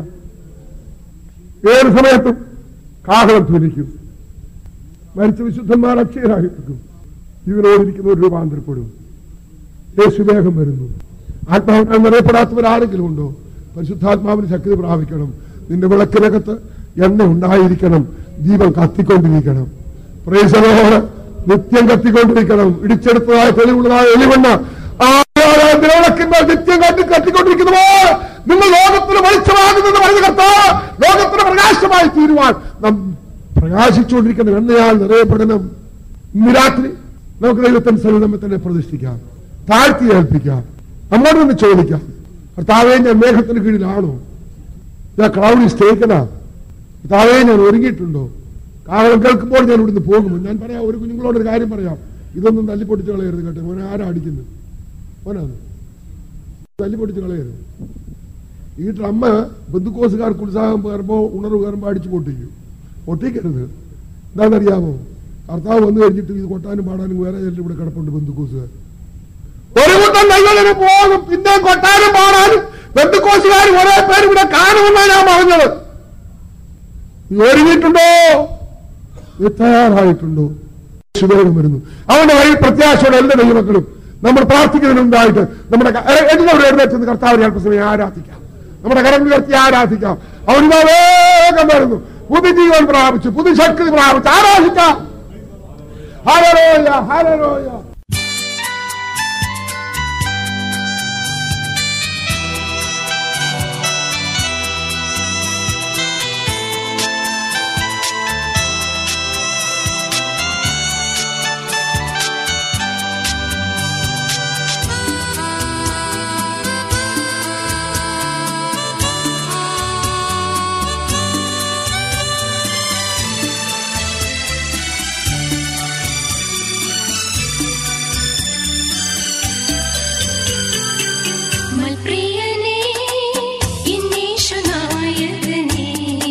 ഏത് സമയത്തും കാഹളം ധ്വനിക്കും മരിച്ച വിശുദ്ധന്മാർ അക്ഷയരായിട്ടും ഇവരോടിരിക്കുന്നവർ രൂപാന്തരപ്പെടും യേശു വേഗം വരുന്നു ആത്മാവിനാൽ നിറയപ്പെടാത്തവരാരെങ്കിലും ഉണ്ടോ പരിശുദ്ധാത്മാവിന് ശക്തി പ്രാപിക്കണം നിന്റെ വിളക്കിനകത്ത് എണ്ണ ഉണ്ടായിരിക്കണം ദീപം കത്തിക്കൊണ്ടിരിക്കണം പ്രേസനോട് നിത്യം കത്തിക്കൊണ്ടിരിക്കണം ഇടിച്ചെടുത്തതായ തെളിവുള്ളതായ എലിവണ്ണ ആ വിളക്കിന്മേൽ നിത്യം കത്തി കത്തിക്കൊണ്ടിരിക്കുന്ന പോലെ നിങ്ങൾ ലോകത്തിന് വെളിച്ചമാകുന്നെന്ന് പറഞ്ഞ കർത്താവ് ലോകത്തിന് പ്രകാശമായി തീരുവാൻ നാം പ്രകാശിച്ചുകൊണ്ടിരിക്കുന്ന എണ്ണയാൽ നിറയപ്പെടണം ഇന്ന് രാത്രി നമുക്ക് ദൈവത്തിന് സന്നിധി നമ്മെ തന്നെ പ്രതിഷ്ഠിക്കാം താഴ്ത്തി ഏൽപ്പിക്കാം നമ്മോട് നിന്ന് ചോദിക്കാം കർത്താവെ ഞാൻ മേഘത്തിന് കീഴിലാണോ ഞാൻ ക്ലൗഡ് സ്റ്റേക്കനാ കർത്താവെ ഞാൻ ഒരുങ്ങിയിട്ടുണ്ടോ കാരണം കേൾക്കുമ്പോൾ ഞാൻ ഇവിടുന്ന് പോകുമോ ഞാൻ പറയാം ഒരു കുഞ്ഞുങ്ങളോട് ഒരു കാര്യം പറയാം ഇതൊന്നും തല്ലിപ്പൊട്ടിച്ച് കളയരുത് കേട്ടോ മോനെ ആരാ അടിക്കുന്നത് മോനാണ് തല്ലിപ്പൊട്ടിച്ച് കളയരുത് ഈ ഡ്രമ്മ് ബന്ധുക്കോസുകാർക്ക് ഉത്സാഹം കയറുമ്പോൾ ഉണർവ് കയറുമ്പോൾ അടിച്ചു പൊട്ടിക്കും പൊട്ടിക്കരുത് എന്താണെന്നറിയാമോ കർത്താവ് വന്നു കഴിഞ്ഞിട്ട് ഇത് കൊട്ടാനും പാടാനും വേറെ ചിലർ ഇവിടെ കിടപ്പുണ്ട് ബന്ധുക്കോസുകാർ ഒരു കൂട്ടം കൈകളിന് പോകും പിന്നെ കൊട്ടാനും പാടാനും ബന്ധുക്കോസുകാർ ഒരേ പേര് ഇവിടെ കാണുമെന്നാണ് ഞാൻ പറഞ്ഞത് നീ ഒരുങ്ങിയിട്ടുണ്ടോ നീ തയ്യാറായിട്ടുണ്ടോ ശുഭേകം വരുന്നു അവന്റെ വഴി പ്രത്യാശയോടെ എല്ലാ ദൈവമക്കളും നമ്മൾ പ്രാർത്ഥിക്കുന്നതിനുണ്ടായിട്ട് നമ്മുടെ ക- എ- എല്ലാവരും എഴുന്നേറ്റ് കർത്താവിനെ അല്പസമയം ആരാധിക്കാം നമ്മുടെ കരം ഉയർത്തി ആരാധിക്കാം അവൻ ഇതാ വേഗം വരുന്നു പുതുജീവൻ പ്രാപിച്ചു പുതുശക്തി പ്രാപിച്ചു ആരാധിക്കാം ഹരരോയ ഹരരോയ മൽപ്രിയനേ ഇന്നീശനായകനേ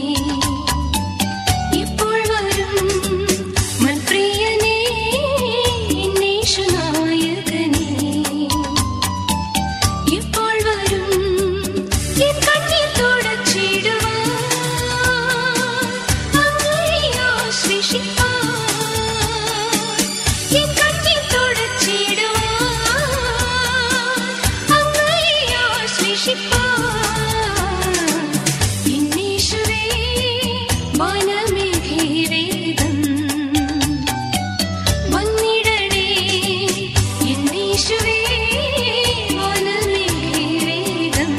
ഇപ്പോൾ വരും മൽപ്രിയനേ ഇന്നീശനായകനേ ഇപ്പോൾ വരും എൻ കണ്ണീർ തുടച്ചിടുവാൻ അങ്ങയെ ആശ്ലേഷിപ്പാൻ എൻ കണ്ണീർ തുടച്ചിടുവാൻ അങ്ങയെ ആശ്ലേഷിപ്പാൻ ഇന്നീശുവേ വനമേഘേ വേഗം വന്നിടണേ എന്നീശുവേ വനമേഘേ വേഗം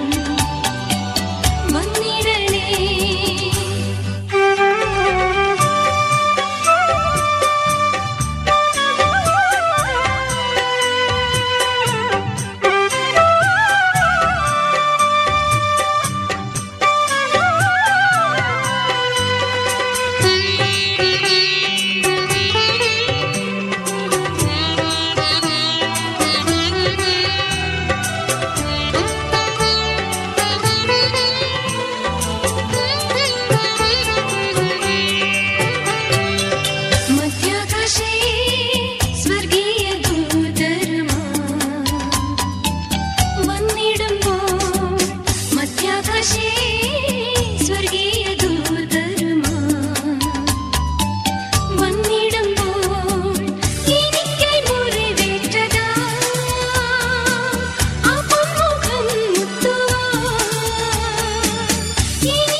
വന്നിടണേ മധ്യാകാശേ സ്വർഗീയ ദൂതരുമാ വന്നിടുമ്പോൾ മധ്യാകാശേ സ്വർഗീയ ദൂതരുമാ വന്നിടുമ്പോൾ എനിക്കായി മുറിവേറ്റതാ ആ പൊന്മുഖം മുത്തുവാൻ